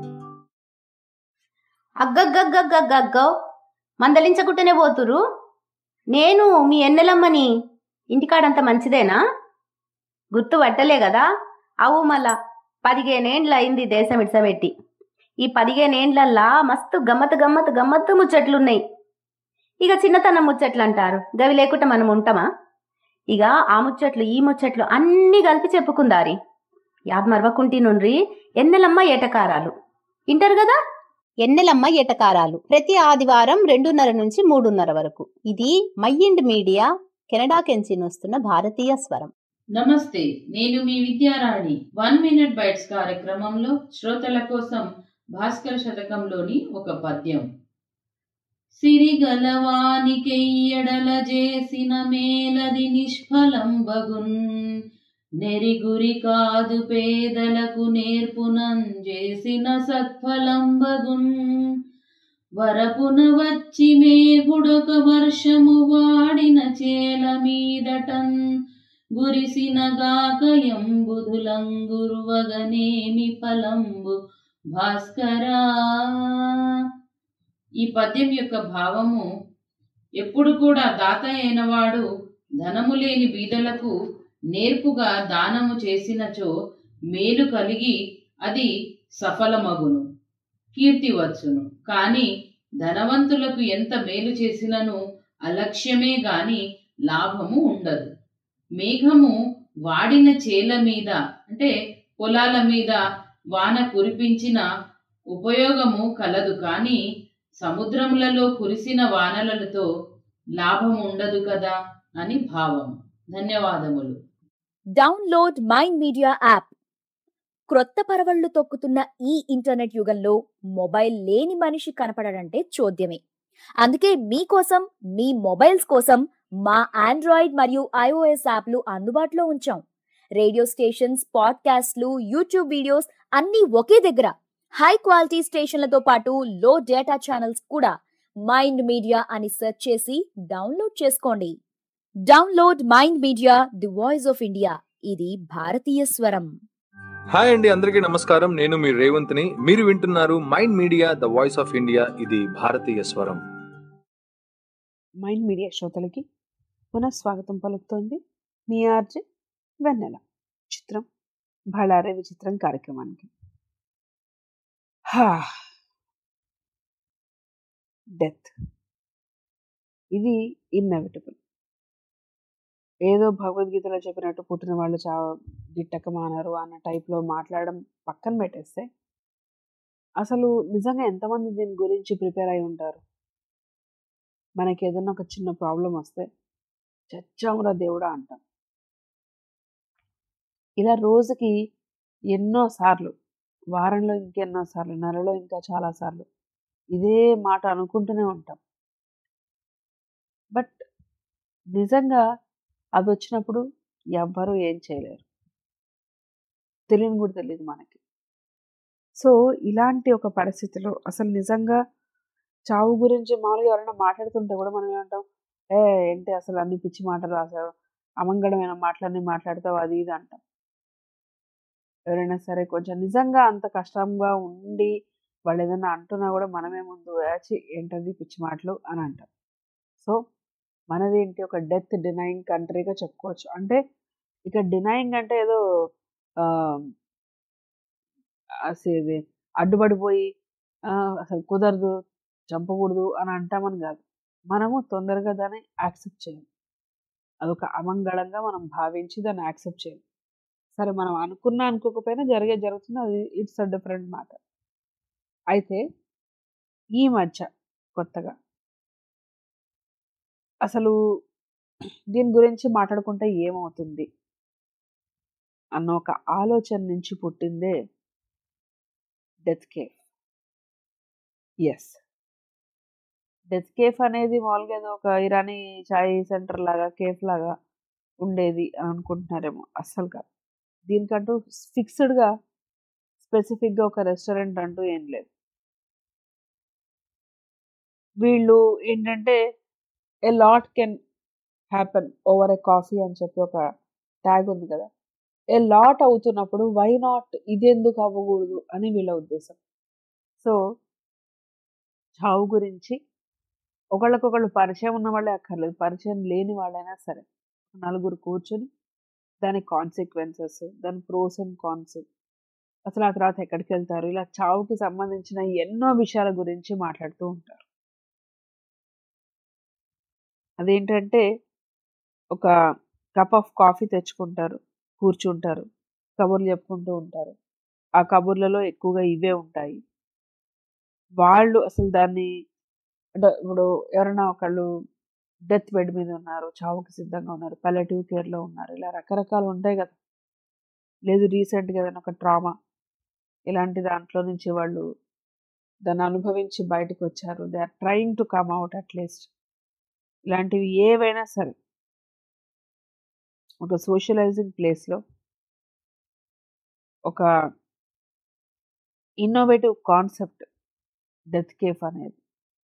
అగ్గగ్గగ్గగ్గగ్గో మందలించకుంటేనే పోతురు నేను మీ ఎన్నెలమ్మని ఇంటికాడంత మంచిదేనా గుర్తు పట్టలే కదా అవు మళ్ళా పదిహేనేండ్ల అయింది దేశం ఇడ్సబెట్టి ఈ పదిహేనేండ్లల్లా మస్తు గమ్మత్ గమ్మత్ గమ్మత్తు ముచ్చట్లున్నాయి ఇక చిన్నతనం ముచ్చట్లు అంటారు గవి లేకుండా మనం ఉంటామా ఇక ఆ ముచ్చట్లు ఈ ముచ్చట్లు అన్నీ కలిపి చెప్పుకుందారి యాద్ మరవకుంటి నుండ్రి ఎన్నెలమ్మ ఏటకారాలు వింటారు కదా ఎన్నెలమ్మ ఎటకారాలు ప్రతి ఆదివారం రెండున్నర నుంచి మూడున్నర వరకు ఇది మైండ్ మీడియా కెనడా కెంచి వస్తున్న భారతీయ స్వరం నమస్తే నేను మీ విద్యారాణి వన్ మినిట్ బైట్స్ కార్యక్రమంలో శ్రోతల కోసం భాస్కర శతకంలోని ఒక పద్యం సిరిగలవానికెయ్యడల చేసిన మేలది నిష్ఫలం బగున్ నెరిగురి కాదు పేదలకు నేర్పునం చేసిన సత్ఫలం బగున్ వరపున వచ్చి మేఘుడొక వర్షము వాడిన చేల మీదటన్ గురిసిన గాకయంబుధులంగురువగనేమి ఫలంబు భాస్కరా ఈ పద్యం యొక్క భావము ఎప్పుడు కూడా దాత అయినవాడు ధనము లేని బీదలకు నేర్పుగా దానము చేసినచో మేలు కలిగి అది సఫలమగును కీర్తి వచ్చును కాని ధనవంతులకు ఎంత మేలు చేసినను అలక్ష్యమే గాని లాభము ఉండదు మేఘము వాడిన చేల మీద అంటే పొలాల మీద వాన కురిపించిన ఉపయోగము కలదు కానీ సముద్రములలో కురిసిన వానలతో లాభం ఉండదు కదా అని భావం ధన్యవాదములు డౌన్లోడ్ మైండ్ మీడియా యాప్ క్రొత్త పరవళ్లు తొక్కుతున్న ఈ ఇంటర్నెట్ యుగంలో మొబైల్ లేని మనిషి కనపడడంటే చోద్యమే అందుకే మీకోసం మీ మొబైల్స్ కోసం మా ఆండ్రాయిడ్ మరియు ఐఓఎస్ యాప్లు అందుబాటులో ఉంచాం రేడియో స్టేషన్స్ పాడ్కాస్ట్లు యూట్యూబ్ వీడియోస్ అన్నీ ఒకే దగ్గర హై క్వాలిటీ స్టేషన్లతో పాటు లో డేటా ఛానల్స్ కూడా మైండ్ మీడియా అని సెర్చ్ చేసి డౌన్లోడ్ చేసుకోండి download mind media the voice of India ఇది భారతీయ స్వరం హాయ్ అండి అందరికీ నమస్కారం నేను మీ రేవంత్ని మీరు వింటున్నారు mind media the voice of India ఇది భారతీయ స్వరం మైండ్ మీడియా శ్రోతలకి పునఃస్వాగతం పలుకుతోంది మీ ఆర్జే వెన్నెల చిత్రం బళారే విచిత్రం కార్యక్రమానికి డెత్ ఇది ఇన్నెవిటబుల్ ఏదో భగవద్గీతలో చెప్పినట్టు పుట్టిన వాళ్ళు చా గిట్టక మానరు అన్న టైప్లో మాట్లాడడం పక్కన పెట్టేస్తే అసలు నిజంగా ఎంతమంది దీని గురించి ప్రిపేర్ అయి ఉంటారు మనకి ఏదైనా ఒక చిన్న ప్రాబ్లం వస్తే చచ్చామురా దేవుడా అంటాం ఇలా రోజుకి ఎన్నో సార్లు వారంలో ఇంకెన్నో సార్లు నెలలో ఇంకా చాలా సార్లు ఇదే మాట అనుకుంటూనే ఉంటాం బట్ నిజంగా అది వచ్చినప్పుడు ఎవ్వరూ ఏం చేయలేరు తెలియని కూడా తెలియదు మనకి సో ఇలాంటి ఒక పరిస్థితిలో అసలు నిజంగా చావు గురించి మామూలుగా ఎవరైనా మాట్లాడుతుంటే కూడా మనం ఏమంటాం ఏ ఏంటి అసలు అన్ని పిచ్చి మాటలు రాసావు అమంగళమైన మాటలన్నీ మాట్లాడతావు అది ఇది అంటాం ఎవరైనా సరే కొంచెం నిజంగా అంత కష్టంగా ఉండి వాళ్ళు ఏదైనా అంటున్నా కూడా మనమే ముందు వేచి ఏంటది పిచ్చి మాటలు అని అంటాం సో మనది ఏంటి ఒక డెత్ డినయింగ్ కంట్రీగా చెప్పుకోవచ్చు అంటే ఇక డినయింగ్ అంటే ఏదో అసలు అడ్డుపడిపోయి అసలు కుదరదు చంపకూడదు అని అంటామని కాదు మనము తొందరగా దాన్ని యాక్సెప్ట్ చేయం అదొక అమంగళంగా మనం భావించి దాన్ని యాక్సెప్ట్ చేయం సరే మనం అనుకున్నా అనుకోకపోయినా జరిగే జరుగుతుంది అది ఇట్స్ అ డిఫరెంట్ మ్యాటర్ అయితే ఈ మధ్య కొత్తగా అసలు దీని గురించి మాట్లాడుకుంటే ఏమవుతుంది అన్న ఒక ఆలోచన నుంచి పుట్టిందే డెత్ కేఫ్ ఎస్ డెత్ కేఫ్ అనేది మామూలుగా ఏదో ఒక ఇరానీ చాయ్ సెంటర్ లాగా కేఫ్ లాగా ఉండేది అని అనుకుంటున్నారేమో అస్సలు కాదు దీనికంటూ ఫిక్స్డ్గా స్పెసిఫిక్గా ఒక రెస్టారెంట్ అంటూ ఏం లేదు వీళ్ళు ఏంటంటే a lot can happen over a coffee అని చెప్పి ఒక ట్యాగ్ ఉంది కదా ఏ లాట్ అవుతున్నప్పుడు వై నాట్ ఇదెందుకు అవ్వకూడదు అని వీళ్ళ ఉద్దేశం సో చావు గురించి ఒకళ్ళకొకళ్ళు పరిచయం ఉన్న వాళ్ళే అక్కర్లేదు పరిచయం లేని వాళ్ళైనా సరే నలుగురు కూర్చొని దాని కాన్సిక్వెన్సెస్ దాని ప్రోస్ అండ్ కాన్స్ అసలు ఆ తర్వాత ఎక్కడికి వెళ్తారు ఇలా చావుకి సంబంధించిన ఎన్నో విషయాల గురించి మాట్లాడుతూ ఉంటారు అదేంటంటే ఒక కప్ ఆఫ్ కాఫీ తెచ్చుకుంటారు కూర్చుంటారు కబుర్లు చెప్పుకుంటూ ఉంటారు ఆ కబుర్లలో ఎక్కువగా ఇవే ఉంటాయి వాళ్ళు అసలు దాన్ని అంటే ఇప్పుడు ఎవరైనా ఒకళ్ళు డెత్ బెడ్ మీద ఉన్నారు చావుకి సిద్ధంగా ఉన్నారు పల్లెటివ్ కేర్లో ఉన్నారు ఇలా రకరకాలు ఉంటాయి కదా లేదు రీసెంట్గా ఏదైనా ఒక ట్రామా ఇలాంటి దాంట్లో నుంచి వాళ్ళు దాన్ని అనుభవించి బయటకు వచ్చారు they are trying to come out at least ఇలాంటివి ఏవైనా సరే ఒక సోషలైజింగ్ ప్లేస్లో ఒక ఇన్నోవేటివ్ కాన్సెప్ట్ డెత్ కేఫ్ అనేది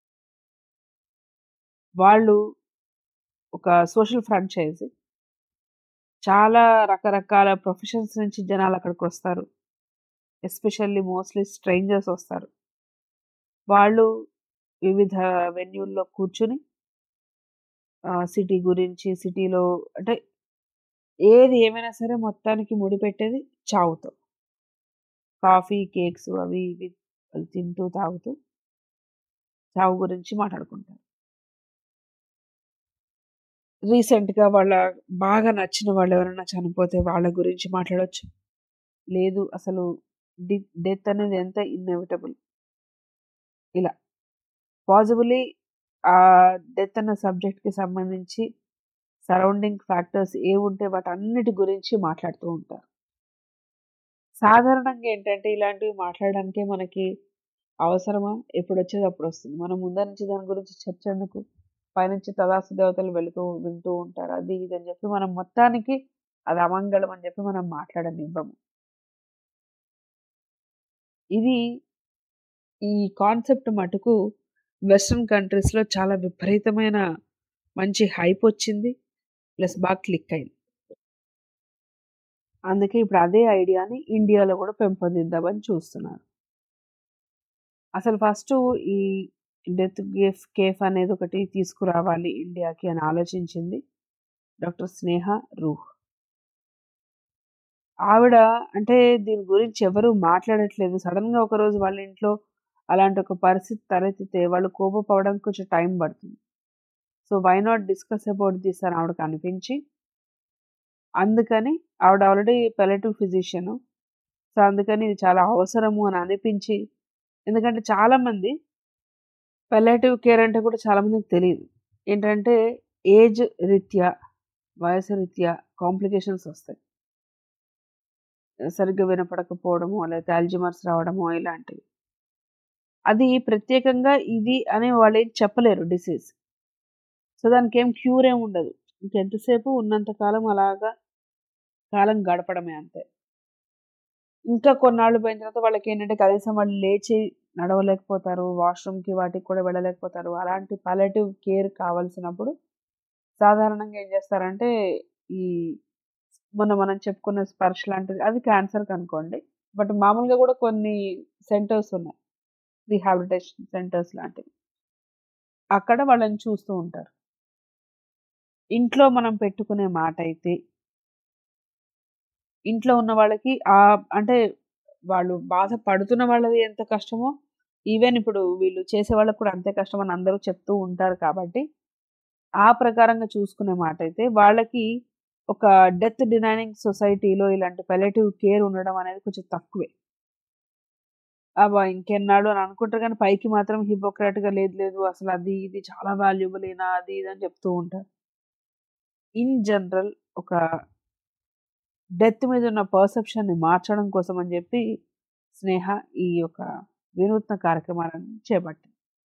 వాళ్ళు ఒక సోషల్ ఫ్రాంచైజీ చాలా రకరకాల ప్రొఫెషన్స్ నుంచి జనాలు అక్కడికి వస్తారు ఎస్పెషల్లీ మోస్ట్లీ స్ట్రేంజర్స్ వస్తారు వాళ్ళు వివిధ వెన్యూల్లో కూర్చుని సిటీ గురించి సిటీలో అంటే ఏది ఏమైనా సరే మొత్తానికి ముడిపెట్టేది చావుతో కాఫీ కేక్స్ అవి ఇవి వాళ్ళు తింటూ తాగుతూ చావు గురించి మాట్లాడుకుంటారు రీసెంట్గా వాళ్ళ బాగా నచ్చిన వాళ్ళు ఎవరైనా చనిపోతే వాళ్ళ గురించి మాట్లాడవచ్చు లేదు అసలు డి డెత్ అనేది ఎంత ఇన్ఎవిటబుల్ ఇలా పాజిబులీ ఆ డెత్ అన్న సబ్జెక్ట్కి సంబంధించి సరౌండింగ్ ఫ్యాక్టర్స్ ఏ ఉంటే వాటన్నిటి గురించి మాట్లాడుతూ ఉంటారు సాధారణంగా ఏంటంటే ఇలాంటివి మాట్లాడడానికే మనకి అవసరమా ఎప్పుడు వచ్చేది అప్పుడు వస్తుంది మనం ముందర నుంచి దాని గురించి చర్చ ఎందుకు పైనుంచి తదాసు దేవతలు వెళుతూ వింటూ ఉంటారు అది ఇది అని చెప్పి మనం మొత్తానికి అది అమంగళం అని చెప్పి మనం మాట్లాడనివ్వము ఇది ఈ కాన్సెప్ట్ మటుకు వెస్ట్రన్ కంట్రీస్లో చాలా విపరీతమైన మంచి హైప్ వచ్చింది ప్లస్ బాగా క్లిక్ అయింది అందుకే ఇప్పుడు అదే ఐడియాని ఇండియాలో కూడా పెంపొందిద్దామని చూస్తున్నారు అసలు ఫస్ట్ ఈ డెత్ కేఫ్ కేఫ్ అనేది ఒకటి తీసుకురావాలి ఇండియాకి అని ఆలోచించింది డాక్టర్ స్నేహ రూహ్ ఆవిడ అంటే దీని గురించి ఎవరు మాట్లాడట్లేదు సడన్గా ఒకరోజు వాళ్ళ ఇంట్లో అలాంటి ఒక పరిస్థితి తలెత్తితే వాళ్ళు కోపపడడానికి కొంచెం టైం పడుతుంది so why not discuss about this అని ఆవిడకి అనిపించి అందుకని ఆవిడ ఆల్రెడీ పెలటివ్ ఫిజిషియన్ సో అందుకని ఇది చాలా అవసరము అని అనిపించి ఎందుకంటే చాలామంది పెలటివ్ కేర్ అంటే కూడా చాలామందికి తెలియదు ఏంటంటే ఏజ్ రీత్యా వయసు రీత్యా కాంప్లికేషన్స్ వస్తాయి సరిగ్గా వినపడకపోవడము లేకపోతే అల్జిమర్స్ రావడము ఇలాంటివి అది ప్రత్యేకంగా ఇది అని వాళ్ళు ఏం చెప్పలేరు డిసీజ్ సో దానికి ఏం క్యూర్ ఏం ఉండదు ఇంకెంతసేపు ఉన్నంతకాలం అలాగా కాలం గడపడమే అంతే ఇంకా కొన్నాళ్ళు పోయిన తర్వాత వాళ్ళకి ఏంటంటే కనీసం వాళ్ళు లేచి నడవలేకపోతారు వాష్రూమ్కి వాటికి కూడా వెళ్ళలేకపోతారు అలాంటి పాలేటివ్ కేర్ కావాల్సినప్పుడు సాధారణంగా ఏం చేస్తారంటే ఈ మొన్న మనం చెప్పుకున్న స్పర్శ లాంటిది అది క్యాన్సర్కి అనుకోండి బట్ మామూలుగా కూడా కొన్ని సెంటర్స్ ఉన్నాయి రీహాబిలిటేషన్ సెంటర్స్ లాంటివి అక్కడ వాళ్ళని చూస్తూ ఉంటారు ఇంట్లో మనం పెట్టుకునే మాట అయితే ఇంట్లో ఉన్న వాళ్ళకి ఆ అంటే వాళ్ళు బాధ పడుతున్న వాళ్ళది ఎంత కష్టమో ఈవెన్ ఇప్పుడు వీళ్ళు చేసే వాళ్ళకు కూడా అంతే కష్టం అని అందరూ చెప్తూ ఉంటారు కాబట్టి ఆ ప్రకారంగా చూసుకునే మాట అయితే వాళ్ళకి ఒక డెత్ డినైనింగ్ సొసైటీలో ఇలాంటి పెలేటివ్ కేర్ ఉండడం అనేది కొంచెం తక్కువే అబ్బా ఇంకెన్నాడు అని అనుకుంటారు కానీ పైకి మాత్రం హిపోక్రాట్గా లేదు లేదు అసలు అది ఇది చాలా వాల్యుబుల్ అయినా అది ఇది అని చెప్తూ ఉంటారు ఇన్ జనరల్ ఒక డెత్ మీద ఉన్న పర్సెప్షన్ని మార్చడం కోసం అని చెప్పి స్నేహ ఈ యొక్క వినూత్న కార్యక్రమాలను చేపట్టింది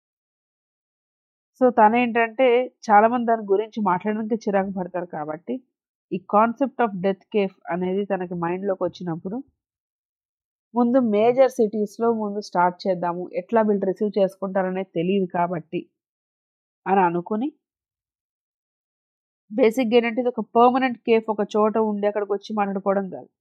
సో తనేంటంటే చాలామంది దాని గురించి మాట్లాడడానికి చిరాకు పడతారు కాబట్టి ఈ కాన్సెప్ట్ ఆఫ్ డెత్ కేఫ్ అనేది తనకి మైండ్లోకి వచ్చినప్పుడు ముందు మేజర్ సిటీస్లో ముందు స్టార్ట్ చేద్దాము ఎట్లా వీళ్ళు రిసీవ్ చేసుకుంటారనేది తెలియదు కాబట్టి అని అనుకుని బేసిక్గా ఏంటంటే ఇది ఒక పర్మనెంట్ కేఫ్ ఒక చోట ఉండి అక్కడికి వచ్చి మాట్లాడుకోవడం కాదు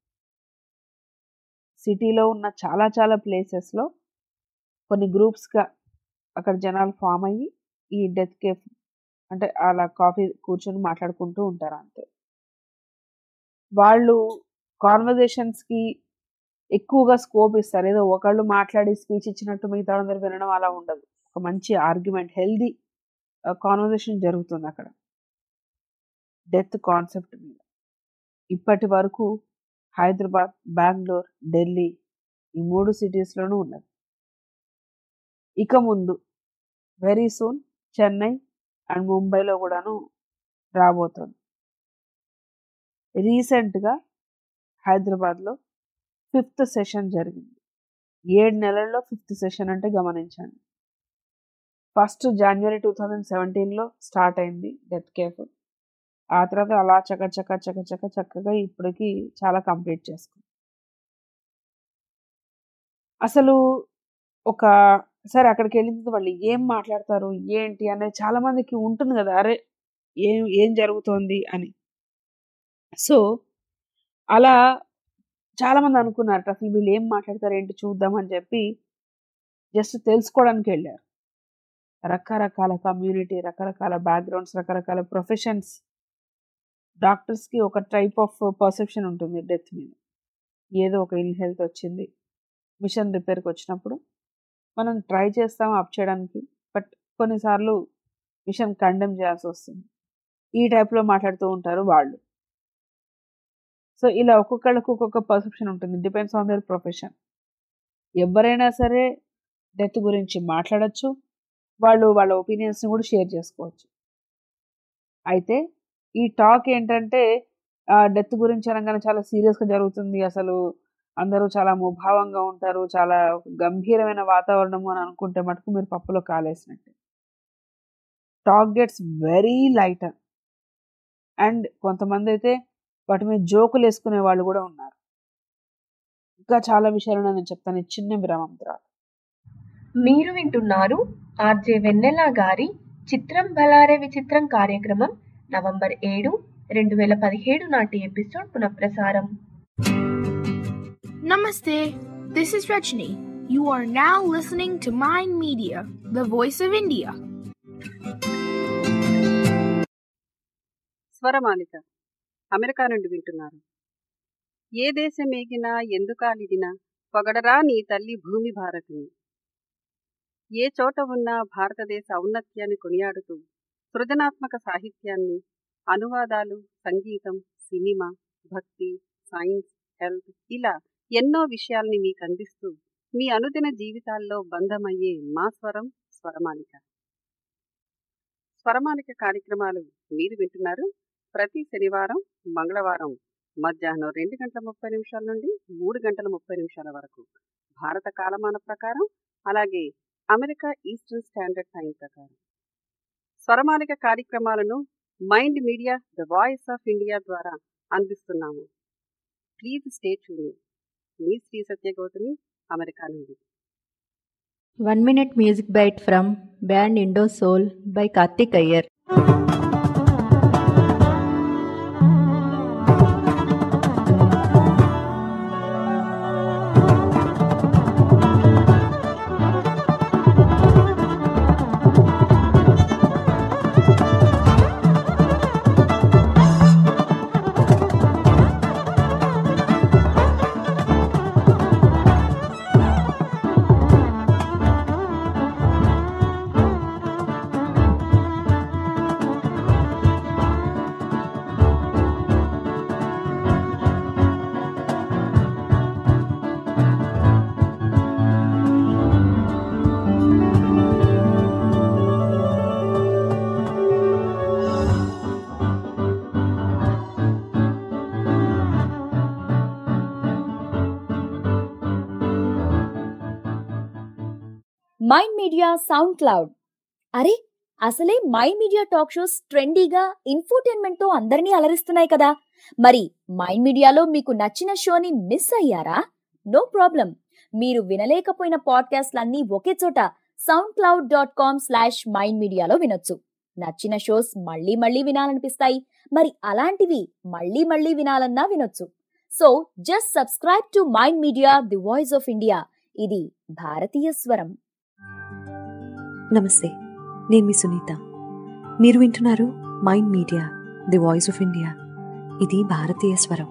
సిటీలో ఉన్న చాలా చాలా ప్లేసెస్లో కొన్ని గ్రూప్స్గా అక్కడ జనాలు ఫామ్ అయ్యి ఈ డెత్ కేఫ్ అంటే అలా కాఫీ కూర్చొని మాట్లాడుకుంటూ ఉంటారు అంతే వాళ్ళు కాన్వర్జేషన్స్కి ఎక్కువగా స్కోప్ ఇస్తారు ఏదో ఒకళ్ళు మాట్లాడి స్పీచ్ ఇచ్చినట్టు మిగతా అందరు వినడం అలా ఉండదు ఒక మంచి ఆర్గ్యుమెంట్ హెల్దీ కాన్వర్జేషన్ జరుగుతుంది అక్కడ డెత్ కాన్సెప్ట్ మీద ఇప్పటి వరకు హైదరాబాద్ బెంగళూరు ఢిల్లీ ఈ మూడు సిటీస్లోనూ ఉన్నది ఇక ముందు వెరీ సూన్ చెన్నై అండ్ ముంబైలో కూడాను రాబోతుంది రీసెంట్గా హైదరాబాద్లో ఫిఫ్త్ సెషన్ జరిగింది ఏడు నెలల్లో ఫిఫ్త్ సెషన్ అంటే గమనించండి ఫస్ట్ జనవరి టూ థౌజండ్ సెవెంటీన్లో స్టార్ట్ అయింది డెత్ కేఫ్ ఆ తర్వాత అలా చక్క చక్క చక్క చక్క చక్కగా ఇప్పటికి చాలా కంప్లీట్ చేసుకుంది అసలు ఒక సరే అక్కడికి వెళ్ళిన తర్వాత వాళ్ళు ఏం మాట్లాడతారు ఏంటి అనేది చాలా మందికి ఉంటుంది కదా అరే ఏం ఏం జరుగుతోంది అని సో అలా చాలామంది అనుకున్నారు అసలు వీళ్ళు ఏం మాట్లాడతారు ఏంటి చూద్దామని చెప్పి జస్ట్ తెలుసుకోవడానికి వెళ్ళారు రకరకాల కమ్యూనిటీ రకరకాల బ్యాక్గ్రౌండ్స్ రకరకాల ప్రొఫెషన్స్ డాక్టర్స్కి ఒక టైప్ ఆఫ్ పర్సెప్షన్ ఉంటుంది డెత్ మీద ఏదో ఒక ఇల్ హెల్త్ వచ్చింది మిషన్ రిపేర్కి వచ్చినప్పుడు మనం ట్రై చేస్తాం అప్ చేయడానికి బట్ కొన్నిసార్లు మిషన్ కండెమ్ చేయాల్సి వస్తుంది ఈ టైప్లో మాట్లాడుతూ ఉంటారు వాళ్ళు సో ఇలా ఒక్కొక్కళ్ళకు ఒక్కొక్క పర్సెప్షన్ ఉంటుంది డిపెండ్స్ ఆన్ దర్ ప్రొఫెషన్ ఎవరైనా సరే డెత్ గురించి మాట్లాడచ్చు వాళ్ళు వాళ్ళ ఒపీనియన్స్ని కూడా షేర్ చేసుకోవచ్చు అయితే ఈ టాక్ ఏంటంటే డెత్ గురించి అనగానే చాలా సీరియస్గా జరుగుతుంది అసలు అందరూ చాలా ముభావంగా ఉంటారు చాలా గంభీరమైన వాతావరణము అని అనుకుంటే మటుకు మీరు పప్పులో కాలేసినట్టే talk gets very lighter and కొంతమంది అయితే వాటి మీద జోకులు వేసుకునే వాళ్ళు కూడా ఉన్నారు ఇంకా చాలా విషయాలు నేను చెప్తాను ఈ చిన్న విరామం తర్వాత మీరు వింటున్నారు ఆర్జే వెన్నెల గారి చిత్రం బలారే విచిత్రం కార్యక్రమం నవంబర్ ఏడు రెండు వేల పదిహేడు నాటి ఎపిసోడ్ పునఃప్రసారం Namaste. This is Rajni. You are now listening to Mind Media, the voice of India. Swaramalika America నుండి వింటున్నారు ఏ దేశం ఏగినా ఎందుకాలిదినా పొగడరా నీ తల్లి భూమి భారతిని ఏ చోట ఉన్నా భారతదేశ ఔన్నత్యాన్ని కొనియాడుతూ సృజనాత్మక సాహిత్యాన్ని అనువాదాలు సంగీతం సినిమా భక్తి సైన్స్ హెల్త్ ఇలా ఎన్నో విషయాల్ని మీకు అందిస్తూ మీ అనుదిన జీవితాల్లో బంధమయ్యే మా స్వరం స్వరమాలిక స్వరమాలిక కార్యక్రమాలు మీరు వింటున్నారు ప్రతి శనివారం మంగళవారం మధ్యాహ్నం రెండు గంటల ముప్పై నిమిషాల నుండి మూడు గంటల ముప్పై నిమిషాల వరకు భారత కాలమాన ప్రకారం అలాగే అమెరికా ఈస్టర్న్ స్టాండర్డ్ టైం ప్రకారం స్వరమాలిక కార్యక్రమాలను mind media the voice of India ద్వారా అందిస్తున్నాము ప్లీజ్ స్టే ట్యూన్ మీ శ్రీ సత్యగౌతమి అమెరికా నుండి one minute music bite from band Indo soul by Karthik Iyer mind media SoundCloud అరే అసలే మైండ్ మీడియా టాక్ షోస్ ట్రెండీగా infotainment తో అందరినీ అలరిస్తున్నాయి కదా మరి మైండ్ మీడియాలో మీకు నచ్చిన షోని మిస్ అయ్యారా నో ప్రాబ్లం మీరు వినలేకపోయిన పాడ్కాస్ట్లన్నీ ఒకే చోట SoundCloud dot com slash mind మీడియాలో వినొచ్చు నచ్చిన షోస్ మళ్ళీ మళ్ళీ వినాలనిపిస్తాయి మరి అలాంటివి మళ్ళీ మళ్ళీ వినాలన్నా వినొచ్చు so just subscribe to mind media the voice of India ఇది భారతీయ స్వరం నమస్తే నేను మీ సునీత మీరు వింటున్నారు mind media the voice of India ఇది భారతీయ స్వరం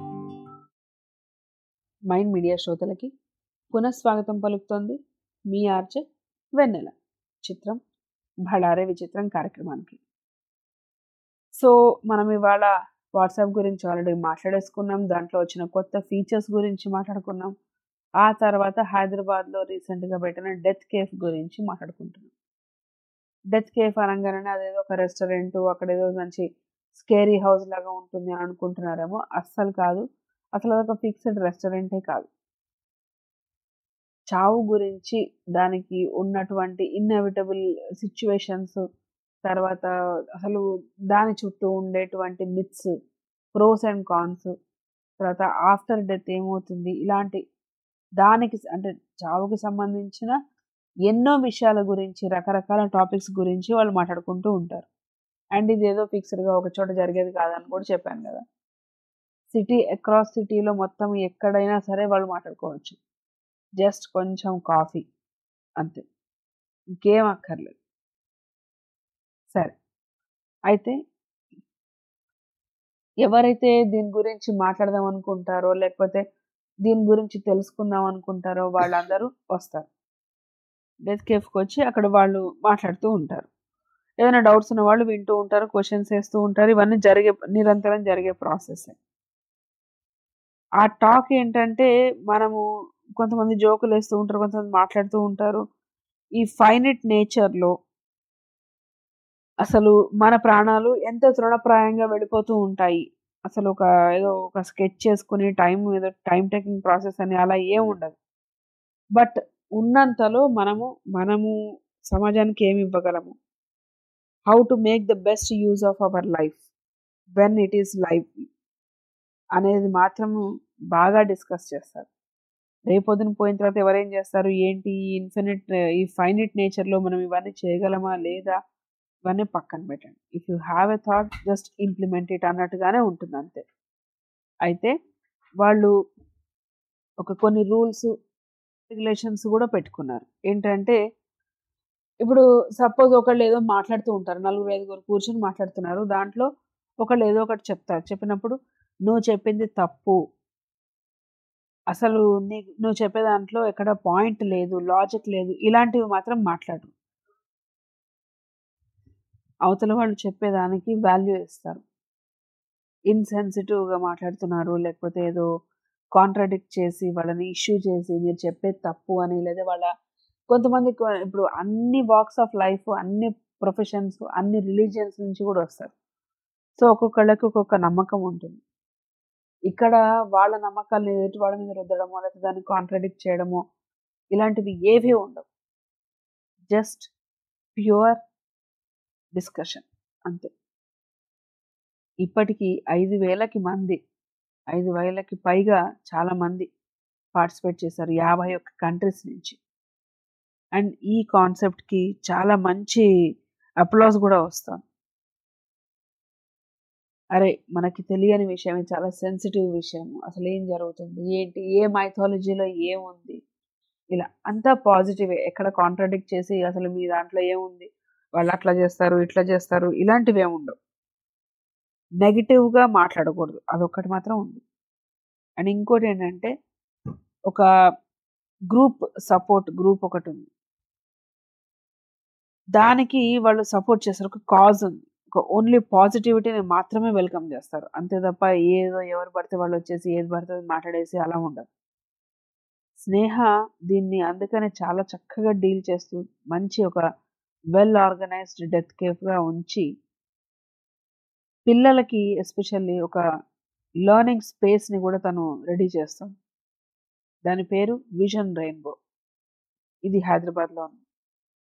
మైండ్ మీడియా శ్రోతలకి పునఃస్వాగతం పలుకుతోంది మీ ఆర్జే వెన్నెల చిత్రం భడారే విచిత్రం కార్యక్రమానికి సో మనం ఇవాళ వాట్సాప్ గురించి ఆల్రెడీ మాట్లాడేసుకున్నాం దాంట్లో వచ్చిన కొత్త ఫీచర్స్ గురించి మాట్లాడుకున్నాం ఆ తర్వాత హైదరాబాద్లో రీసెంట్గా పెట్టిన డెత్ కేఫ్ గురించి మాట్లాడుకుంటున్నాం డెత్ కేఫ్ అనగానే అదేదో ఒక రెస్టారెంట్ అక్కడ ఏదో మంచి స్కేరీ హౌస్ లాగా ఉంటుంది అని అనుకుంటున్నారేమో అస్సలు కాదు అసలు అదొక ఫిక్స్డ్ రెస్టారెంటే కాదు చావు గురించి దానికి ఉన్నటువంటి ఇన్ఎవిటబుల్ సిచ్యువేషన్స్ తర్వాత అసలు దాని చుట్టూ ఉండేటువంటి మిత్స్ ప్రోస్ అండ్ కాన్స్ తర్వాత ఆఫ్టర్ డెత్ ఏమవుతుంది ఇలాంటి దానికి అంటే చావుకి సంబంధించిన ఎన్నో విషయాల గురించి రకరకాల టాపిక్స్ గురించి వాళ్ళు మాట్లాడుకుంటూ ఉంటారు అండ్ ఇది ఏదో ఫిక్స్డ్గా ఒక చోట జరిగేది కాదని కూడా చెప్పాను కదా సిటీ అక్రాస్ సిటీలో మొత్తం ఎక్కడైనా సరే వాళ్ళు మాట్లాడుకోవచ్చు జస్ట్ కొంచెం కాఫీ అంతే ఇంకేం అక్కర్లేదు సరే అయితే ఎవరైతే దీని గురించి మాట్లాడదాం అనుకుంటారో లేకపోతే దీని గురించి తెలుసుకుందాం అనుకుంటారో వాళ్ళందరూ వస్తారు డెత్ కేఫ్కి వచ్చి అక్కడ వాళ్ళు మాట్లాడుతూ ఉంటారు ఏదైనా డౌట్స్ ఉన్న వాళ్ళు వింటూ ఉంటారు క్వశ్చన్స్ వేస్తూ ఉంటారు ఇవన్నీ జరిగే నిరంతరం జరిగే ప్రాసెస్ ఆ టాక్ ఏంటంటే మనము కొంతమంది జోకులు వేస్తూ ఉంటారు కొంతమంది మాట్లాడుతూ ఉంటారు ఈ ఫైనట్ నేచర్లో అసలు మన ప్రాణాలు ఎంత తృణప్రాయంగా వెళ్ళిపోతూ ఉంటాయి అసలు ఒక ఏదో ఒక స్కెచ్ చేసుకుని టైం ఏదో టైం టేకింగ్ ప్రాసెస్ అని అలా ఏం ఉండదు బట్ ఉన్నంతలో మనము మనము సమాజానికి ఏమి ఇవ్వగలము how to make the best use of our life when it is life అనేది మాత్రము బాగా డిస్కస్ చేస్తారు రేపొద్దున పోయిన తర్వాత ఎవరేం చేస్తారు ఏంటి ఈ ఇన్ఫినిట్ ఈ ఫైనిట్ నేచర్లో మనం ఇవన్నీ చేయగలమా లేదా ఇవన్నీ పక్కన పెట్టండి if you have a thought just implement it అన్నట్టుగానే ఉంటుంది అంతే అయితే వాళ్ళు ఒక కొన్ని రూల్స్ రెగ్యులేషన్స్ కూడా పెట్టుకున్నారు ఏంటంటే ఇప్పుడు సపోజ్ ఒకళ్ళు ఏదో మాట్లాడుతూ ఉంటారు నలుగురు ఐదుగురు కూర్చొని మాట్లాడుతున్నారు దాంట్లో ఒకళ్ళు ఏదో ఒకటి చెప్తారు చెప్పినప్పుడు నువ్వు చెప్పింది తప్పు అసలు నీ నువ్వు చెప్పే దాంట్లో ఎక్కడ పాయింట్ లేదు లాజిక్ లేదు ఇలాంటివి మాత్రం మాట్లాడు అవతల వాళ్ళు చెప్పేదానికి వాల్యూ ఇస్తారు ఇన్సెన్సిటివ్గా మాట్లాడుతున్నారు లేకపోతే ఏదో కాంట్రాడిక్ట్ చేసి వాళ్ళని ఇష్యూ చేసి మీరు చెప్పేది తప్పు అని లేదా వాళ్ళ కొంతమంది ఇప్పుడు అన్ని వాక్స్ ఆఫ్ లైఫ్ అన్ని ప్రొఫెషన్స్ అన్ని రిలీజియన్స్ నుంచి కూడా వస్తారు సో ఒక్కొక్కళ్ళకి ఒక్కొక్క నమ్మకం ఉంటుంది ఇక్కడ వాళ్ళ నమ్మకాలను ఎదుటి వాళ్ళ మీద రుద్దడమో లేకపోతే దాన్ని కాంట్రాడిక్ట్ చేయడమో ఇలాంటివి ఏవి ఉండవు జస్ట్ ప్యూర్ డిస్కషన్ అంతే ఇప్పటికీ ఐదు వేలకి మంది ఐదు వేలకి పైగా చాలా మంది పార్టిసిపేట్ చేశారు యాభై ఒక్క కంట్రీస్ నుంచి అండ్ ఈ కాన్సెప్ట్కి చాలా మంచి అప్లాస్ కూడా వస్తాం అరే మనకి తెలియని విషయం చాలా సెన్సిటివ్ విషయం అసలు ఏం జరుగుతుంది ఏంటి ఏ మైథాలజీలో ఏముంది ఇలా అంతా పాజిటివే ఎక్కడ కాంట్రాడిక్ట్ చేసి అసలు మీ దాంట్లో ఏముంది వాళ్ళు అట్లా చేస్తారు ఇట్లా చేస్తారు ఇలాంటివి ఏమి ఉండవు నెగిటివ్గా మాట్లాడకూడదు అదొక్కటి మాత్రం ఉంది అండ్ ఇంకోటి ఏంటంటే ఒక గ్రూప్ సపోర్ట్ గ్రూప్ ఒకటి ఉంది దానికి వాళ్ళు సపోర్ట్ చేస్తారు ఒక కాజ్ ఉంది ఒక ఓన్లీ పాజిటివిటీని మాత్రమే వెల్కమ్ చేస్తారు అంతే తప్ప ఏదో ఎవరు పడితే వాళ్ళు వచ్చేసి ఏది పడితే మాట్లాడేసి అలా ఉండదు స్నేహ దీన్ని అందుకనే చాలా చక్కగా డీల్ చేస్తూ మంచి ఒక వెల్ ఆర్గనైజ్డ్ డెత్ కేఫ్గా ఉంచి పిల్లలకి ఎస్పెషల్లీ ఒక లర్నింగ్ స్పేస్ని కూడా తను రెడీ చేస్తాం దాని పేరు విజన్ రెయిన్బో ఇది హైదరాబాద్లో ఉంది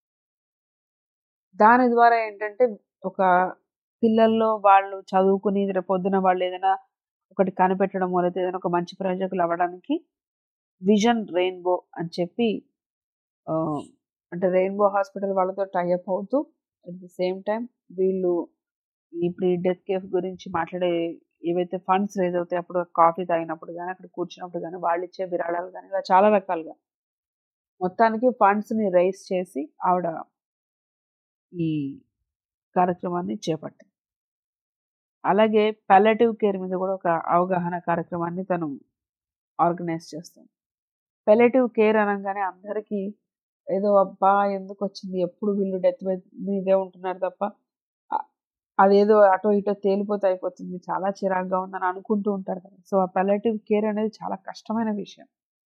దాని ద్వారా ఏంటంటే ఒక పిల్లల్లో వాళ్ళు చదువుకుని రేపు పొద్దున వాళ్ళు ఏదైనా ఒకటి కనిపెట్టడం లేకపోతే ఏదైనా ఒక మంచి ప్రయోజకులు అవ్వడానికి విజన్ రెయిన్బో అని చెప్పి ఆ, అంటే రెయిన్బో హాస్పిటల్ వాళ్ళతో టైఅప్ అవుతూ అట్ ది సేమ్ టైం వీళ్ళు ఇప్పుడు ఈ డెత్ కేఫ్ గురించి మాట్లాడే ఏవైతే ఫండ్స్ రేజ్ అవుతాయి అప్పుడు కాఫీ తాగినప్పుడు కానీ అక్కడ కూర్చున్నప్పుడు కానీ వాళ్ళు ఇచ్చే విరాళాలు కానీ ఇలా చాలా రకాలుగా మొత్తానికి ఫండ్స్ని రైజ్ చేసి ఆవిడ ఈ కార్యక్రమాన్ని చేపట్టింది అలాగే పెల్లటివ్ కేర్ మీద కూడా ఒక అవగాహన కార్యక్రమాన్ని తను ఆర్గనైజ్ చేస్తుంది పెల్లటివ్ కేర్ అనగానే అందరికీ ఏదో అబ్బా ఎందుకు వచ్చింది ఎప్పుడు వీళ్ళు డెత్ మీదే ఉంటున్నారు తప్ప అ- అదేదో అటో ఇటో తేలిపోతే అయిపోతుంది చాలా చిరాగ్గా ఉందని అనుకుంటూ ఉంటారు కదా సో ఆ పెల్లటివ్ కేర్ అనేది చాలా కష్టమైన విషయం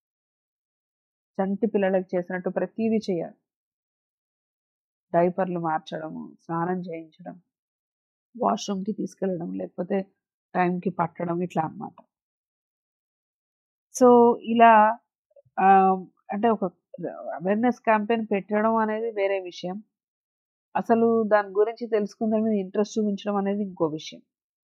చంటి పిల్లలకు చేసినట్టు ప్రతిదీ చేయాలి డైపర్లు మార్చడము స్నానం చేయించడం వాష్రూమ్కి తీసుకెళ్ళడం లేకపోతే టైంకి పట్టడం ఇట్లా అన్నమాట సో ఇలా ఆ, అంటే ఒక అవేర్నెస్ క్యాంపెయిన్ పెట్టడం అనేది వేరే విషయం అసలు దాని గురించి తెలుసుకున్న దాని మీద ఇంట్రెస్ట్ చూపించడం అనేది ఇంకో విషయం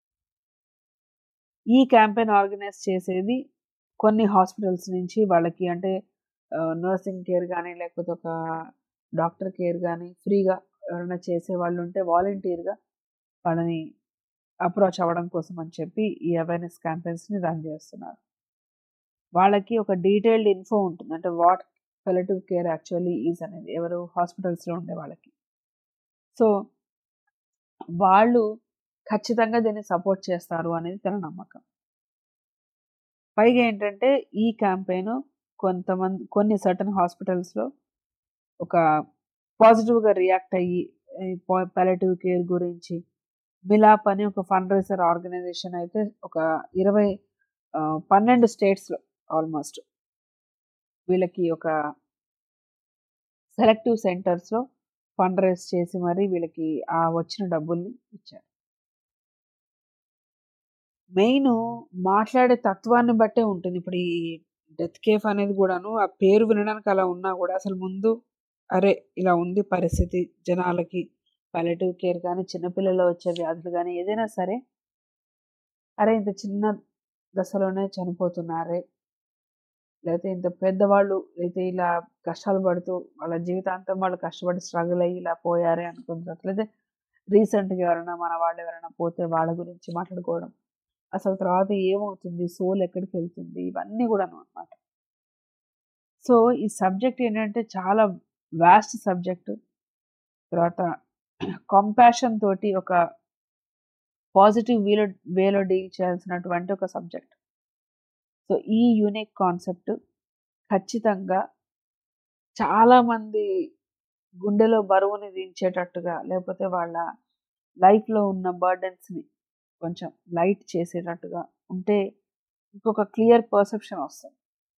ఈ క్యాంపెయిన్ ఆర్గనైజ్ చేసేది కొన్ని హాస్పిటల్స్ నుంచి వాళ్ళకి అంటే నర్సింగ్ కేర్ కానీ లేకపోతే ఒక డాక్టర్ కేర్ కానీ ఫ్రీగా ఎవరైనా చేసే వాళ్ళు ఉంటే వాలంటీర్గా వాళ్ళని అప్రోచ్ అవ్వడం కోసం అని చెప్పి ఈ అవేర్నెస్ క్యాంపెయిన్స్ని రన్ చేస్తున్నారు వాళ్ళకి ఒక డీటెయిల్డ్ ఇన్ఫో ఉంటుంది అంటే what palliative care actually is అనేది ఎవరు హాస్పిటల్స్లో ఉండే వాళ్ళకి సో వాళ్ళు ఖచ్చితంగా దీన్ని సపోర్ట్ చేస్తారు అనేది తన నమ్మకం పైగా ఏంటంటే ఈ క్యాంపెయిన్ కొంతమంది కొన్ని సర్టన్ హాస్పిటల్స్లో ఒక పాజిటివ్గా రియాక్ట్ అయ్యి పాలిటివ్ కేర్ గురించి మిలాప్ అని ఒక ఫండ్ రైజర్ ఆర్గనైజేషన్ అయితే ఒక ఇరవై ఆ, పన్నెండు స్టేట్స్లో ఆల్మోస్ట్ వీళ్ళకి ఒక సెలెక్టివ్ సెంటర్స్లో ఫండ్ రైజ్ చేసి మరి వీళ్ళకి ఆ వచ్చిన డబ్బుల్ని ఇచ్చారు మెయిన్ మాట్లాడే తత్వాన్ని బట్టే ఉంటుంది ఇప్పుడు ఈ డెత్ కేఫ్ అనేది కూడాను ఆ పేరు వినడానికి అలా ఉన్నా కూడా అసలు ముందు అరే ఇలా ఉంది పరిస్థితి జనాలకి పాలిటివ్ కేర్ కానీ చిన్నపిల్లలు వచ్చే వ్యాధులు కానీ ఏదైనా సరే అరే ఇంత చిన్న దశలోనే చనిపోతున్నారే లేకపోతే ఇంత పెద్దవాళ్ళు అయితే ఇలా కష్టాలు పడుతూ వాళ్ళ జీవితాంతం వాళ్ళు కష్టపడి స్ట్రగుల్ అయ్యి ఇలా పోయారే అనుకుంటారు లేదా రీసెంట్గా ఎవరైనా మన వాళ్ళు ఎవరైనా పోతే వాళ్ళ గురించి మాట్లాడుకోవడం అసలు తర్వాత ఏమవుతుంది సోల్ ఎక్కడికి వెళ్తుంది ఇవన్నీ కూడాను అనమాట సో ఈ సబ్జెక్ట్ ఏంటంటే చాలా వాస్ట్ సబ్జెక్టు తర్వాత కంపాషన్ తోటి ఒక పాజిటివ్ వేలో వేలో డీల్ చేయాల్సినటువంటి ఒక సబ్జెక్ట్ సో ఈ యూనిక్ కాన్సెప్ట్ ఖచ్చితంగా చాలామంది గుండెలో బరువుని దించేటట్టుగా లేకపోతే వాళ్ళ లైఫ్లో ఉన్న బర్డెన్స్ని కొంచెం లైట్ చేసేటట్టుగా ఉంటే ఇంకొక క్లియర్ పర్సెప్షన్ వస్తుంది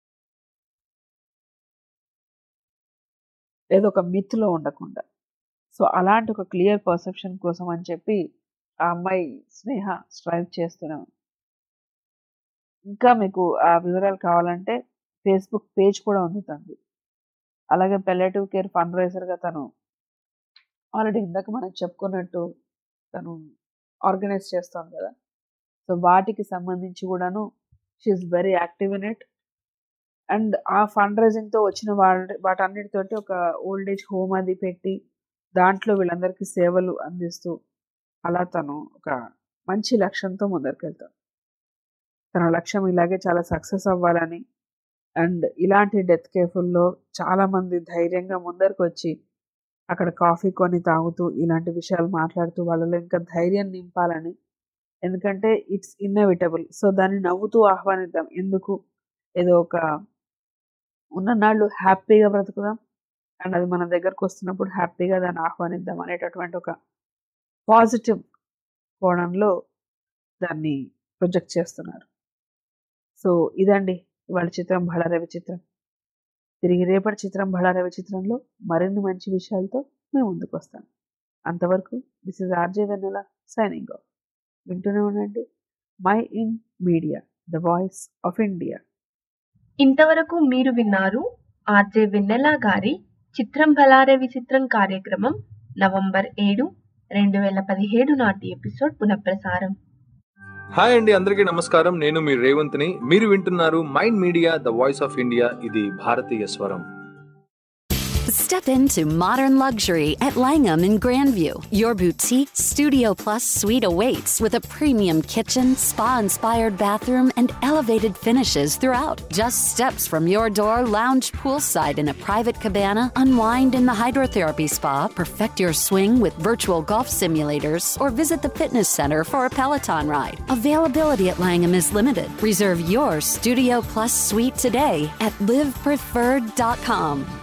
ఏదో ఒక మిత్లో ఉండకుండా సో అలాంటి ఒక క్లియర్ పర్సెప్షన్ కోసం అని చెప్పి ఆ అమ్మాయి స్నేహ స్ట్రైవ్ చేస్తున్నాం ఇంకా మీకు ఆ వివరాలు కావాలంటే ఫేస్బుక్ పేజ్ కూడా ఉంది తనది అలాగే పెల్లటివ్ కేర్ ఫండ్ రైజర్గా తను ఆల్రెడీ ఇందాక మనం చెప్పుకున్నట్టు తను ఆర్గనైజ్ చేస్తాం కదా సో వాటికి సంబంధించి కూడాను she is very active in it and ఆ ఫండ్ రైజింగ్తో వచ్చిన వాళ్ళ వాటన్నిటితోటి ఒక ఓల్డ్ ఏజ్ హోమ్ అది పెట్టి దాంట్లో వీళ్ళందరికీ సేవలు అందిస్తూ అలా తను ఒక మంచి లక్ష్యంతో ముందరికెళ్తాను తన లక్ష్యం ఇలాగే చాలా సక్సెస్ అవ్వాలని అండ్ ఇలాంటి డెత్ కేఫుల్లో చాలామంది ధైర్యంగా ముందరికి వచ్చి అక్కడ కాఫీ కొని తాగుతూ ఇలాంటి విషయాలు మాట్లాడుతూ వాళ్ళలో ఇంకా ధైర్యం నింపాలని ఎందుకంటే ఇట్స్ ఇన్నవిటబుల్ సో దాన్ని నవ్వుతూ ఆహ్వానిద్దాం ఎందుకు ఏదో ఒక ఉన్ననాళ్ళు హ్యాపీగా బ్రతుకుదాం అండ్ అది మన దగ్గరకు వస్తున్నప్పుడు హ్యాపీగా దాన్ని ఆహ్వానిద్దాం అనేటటువంటి ఒక పాజిటివ్ కోణంలో దాన్ని ప్రొజెక్ట్ చేస్తున్నారు సో ఇదండి ఇవాళ చిత్రం బళారవి చిత్రం తిరిగి రేపటి చిత్రం బళారవి చిత్రంలో మరిన్ని మంచి విషయాలతో మేము ముందుకు వస్తాం అంతవరకు this is RJ Vennela signing off వింటూనే ఉండండి mind media the voice of India ఇంతవరకు మీరు విన్నారు ఆర్జే వెన్నెల గారి చిత్రం బలారే విచిత్రం కార్యక్రమం నవంబర్ ఏడు రెండు వేల పదిహేడు నాటి ఎపిసోడ్ పునఃప్రసారం హాయ్ అండి అందరికీ నమస్కారం నేను మీ రేవంత్ని మీరు వింటున్నారు mind media the voice of India ఇది భారతీయ స్వరం Step into modern luxury at Langham in Grandview. Your boutique Studio Plus suite awaits with a premium kitchen, spa inspired bathroom, and elevated finishes throughout. Just steps from your door, lounge poolside in a private cabana, unwind in the hydrotherapy spa, perfect your swing with virtual golf simulators, or visit the fitness center for a Peloton ride. Availability at Langham is limited. Reserve your Studio Plus suite today at livepreferred.com.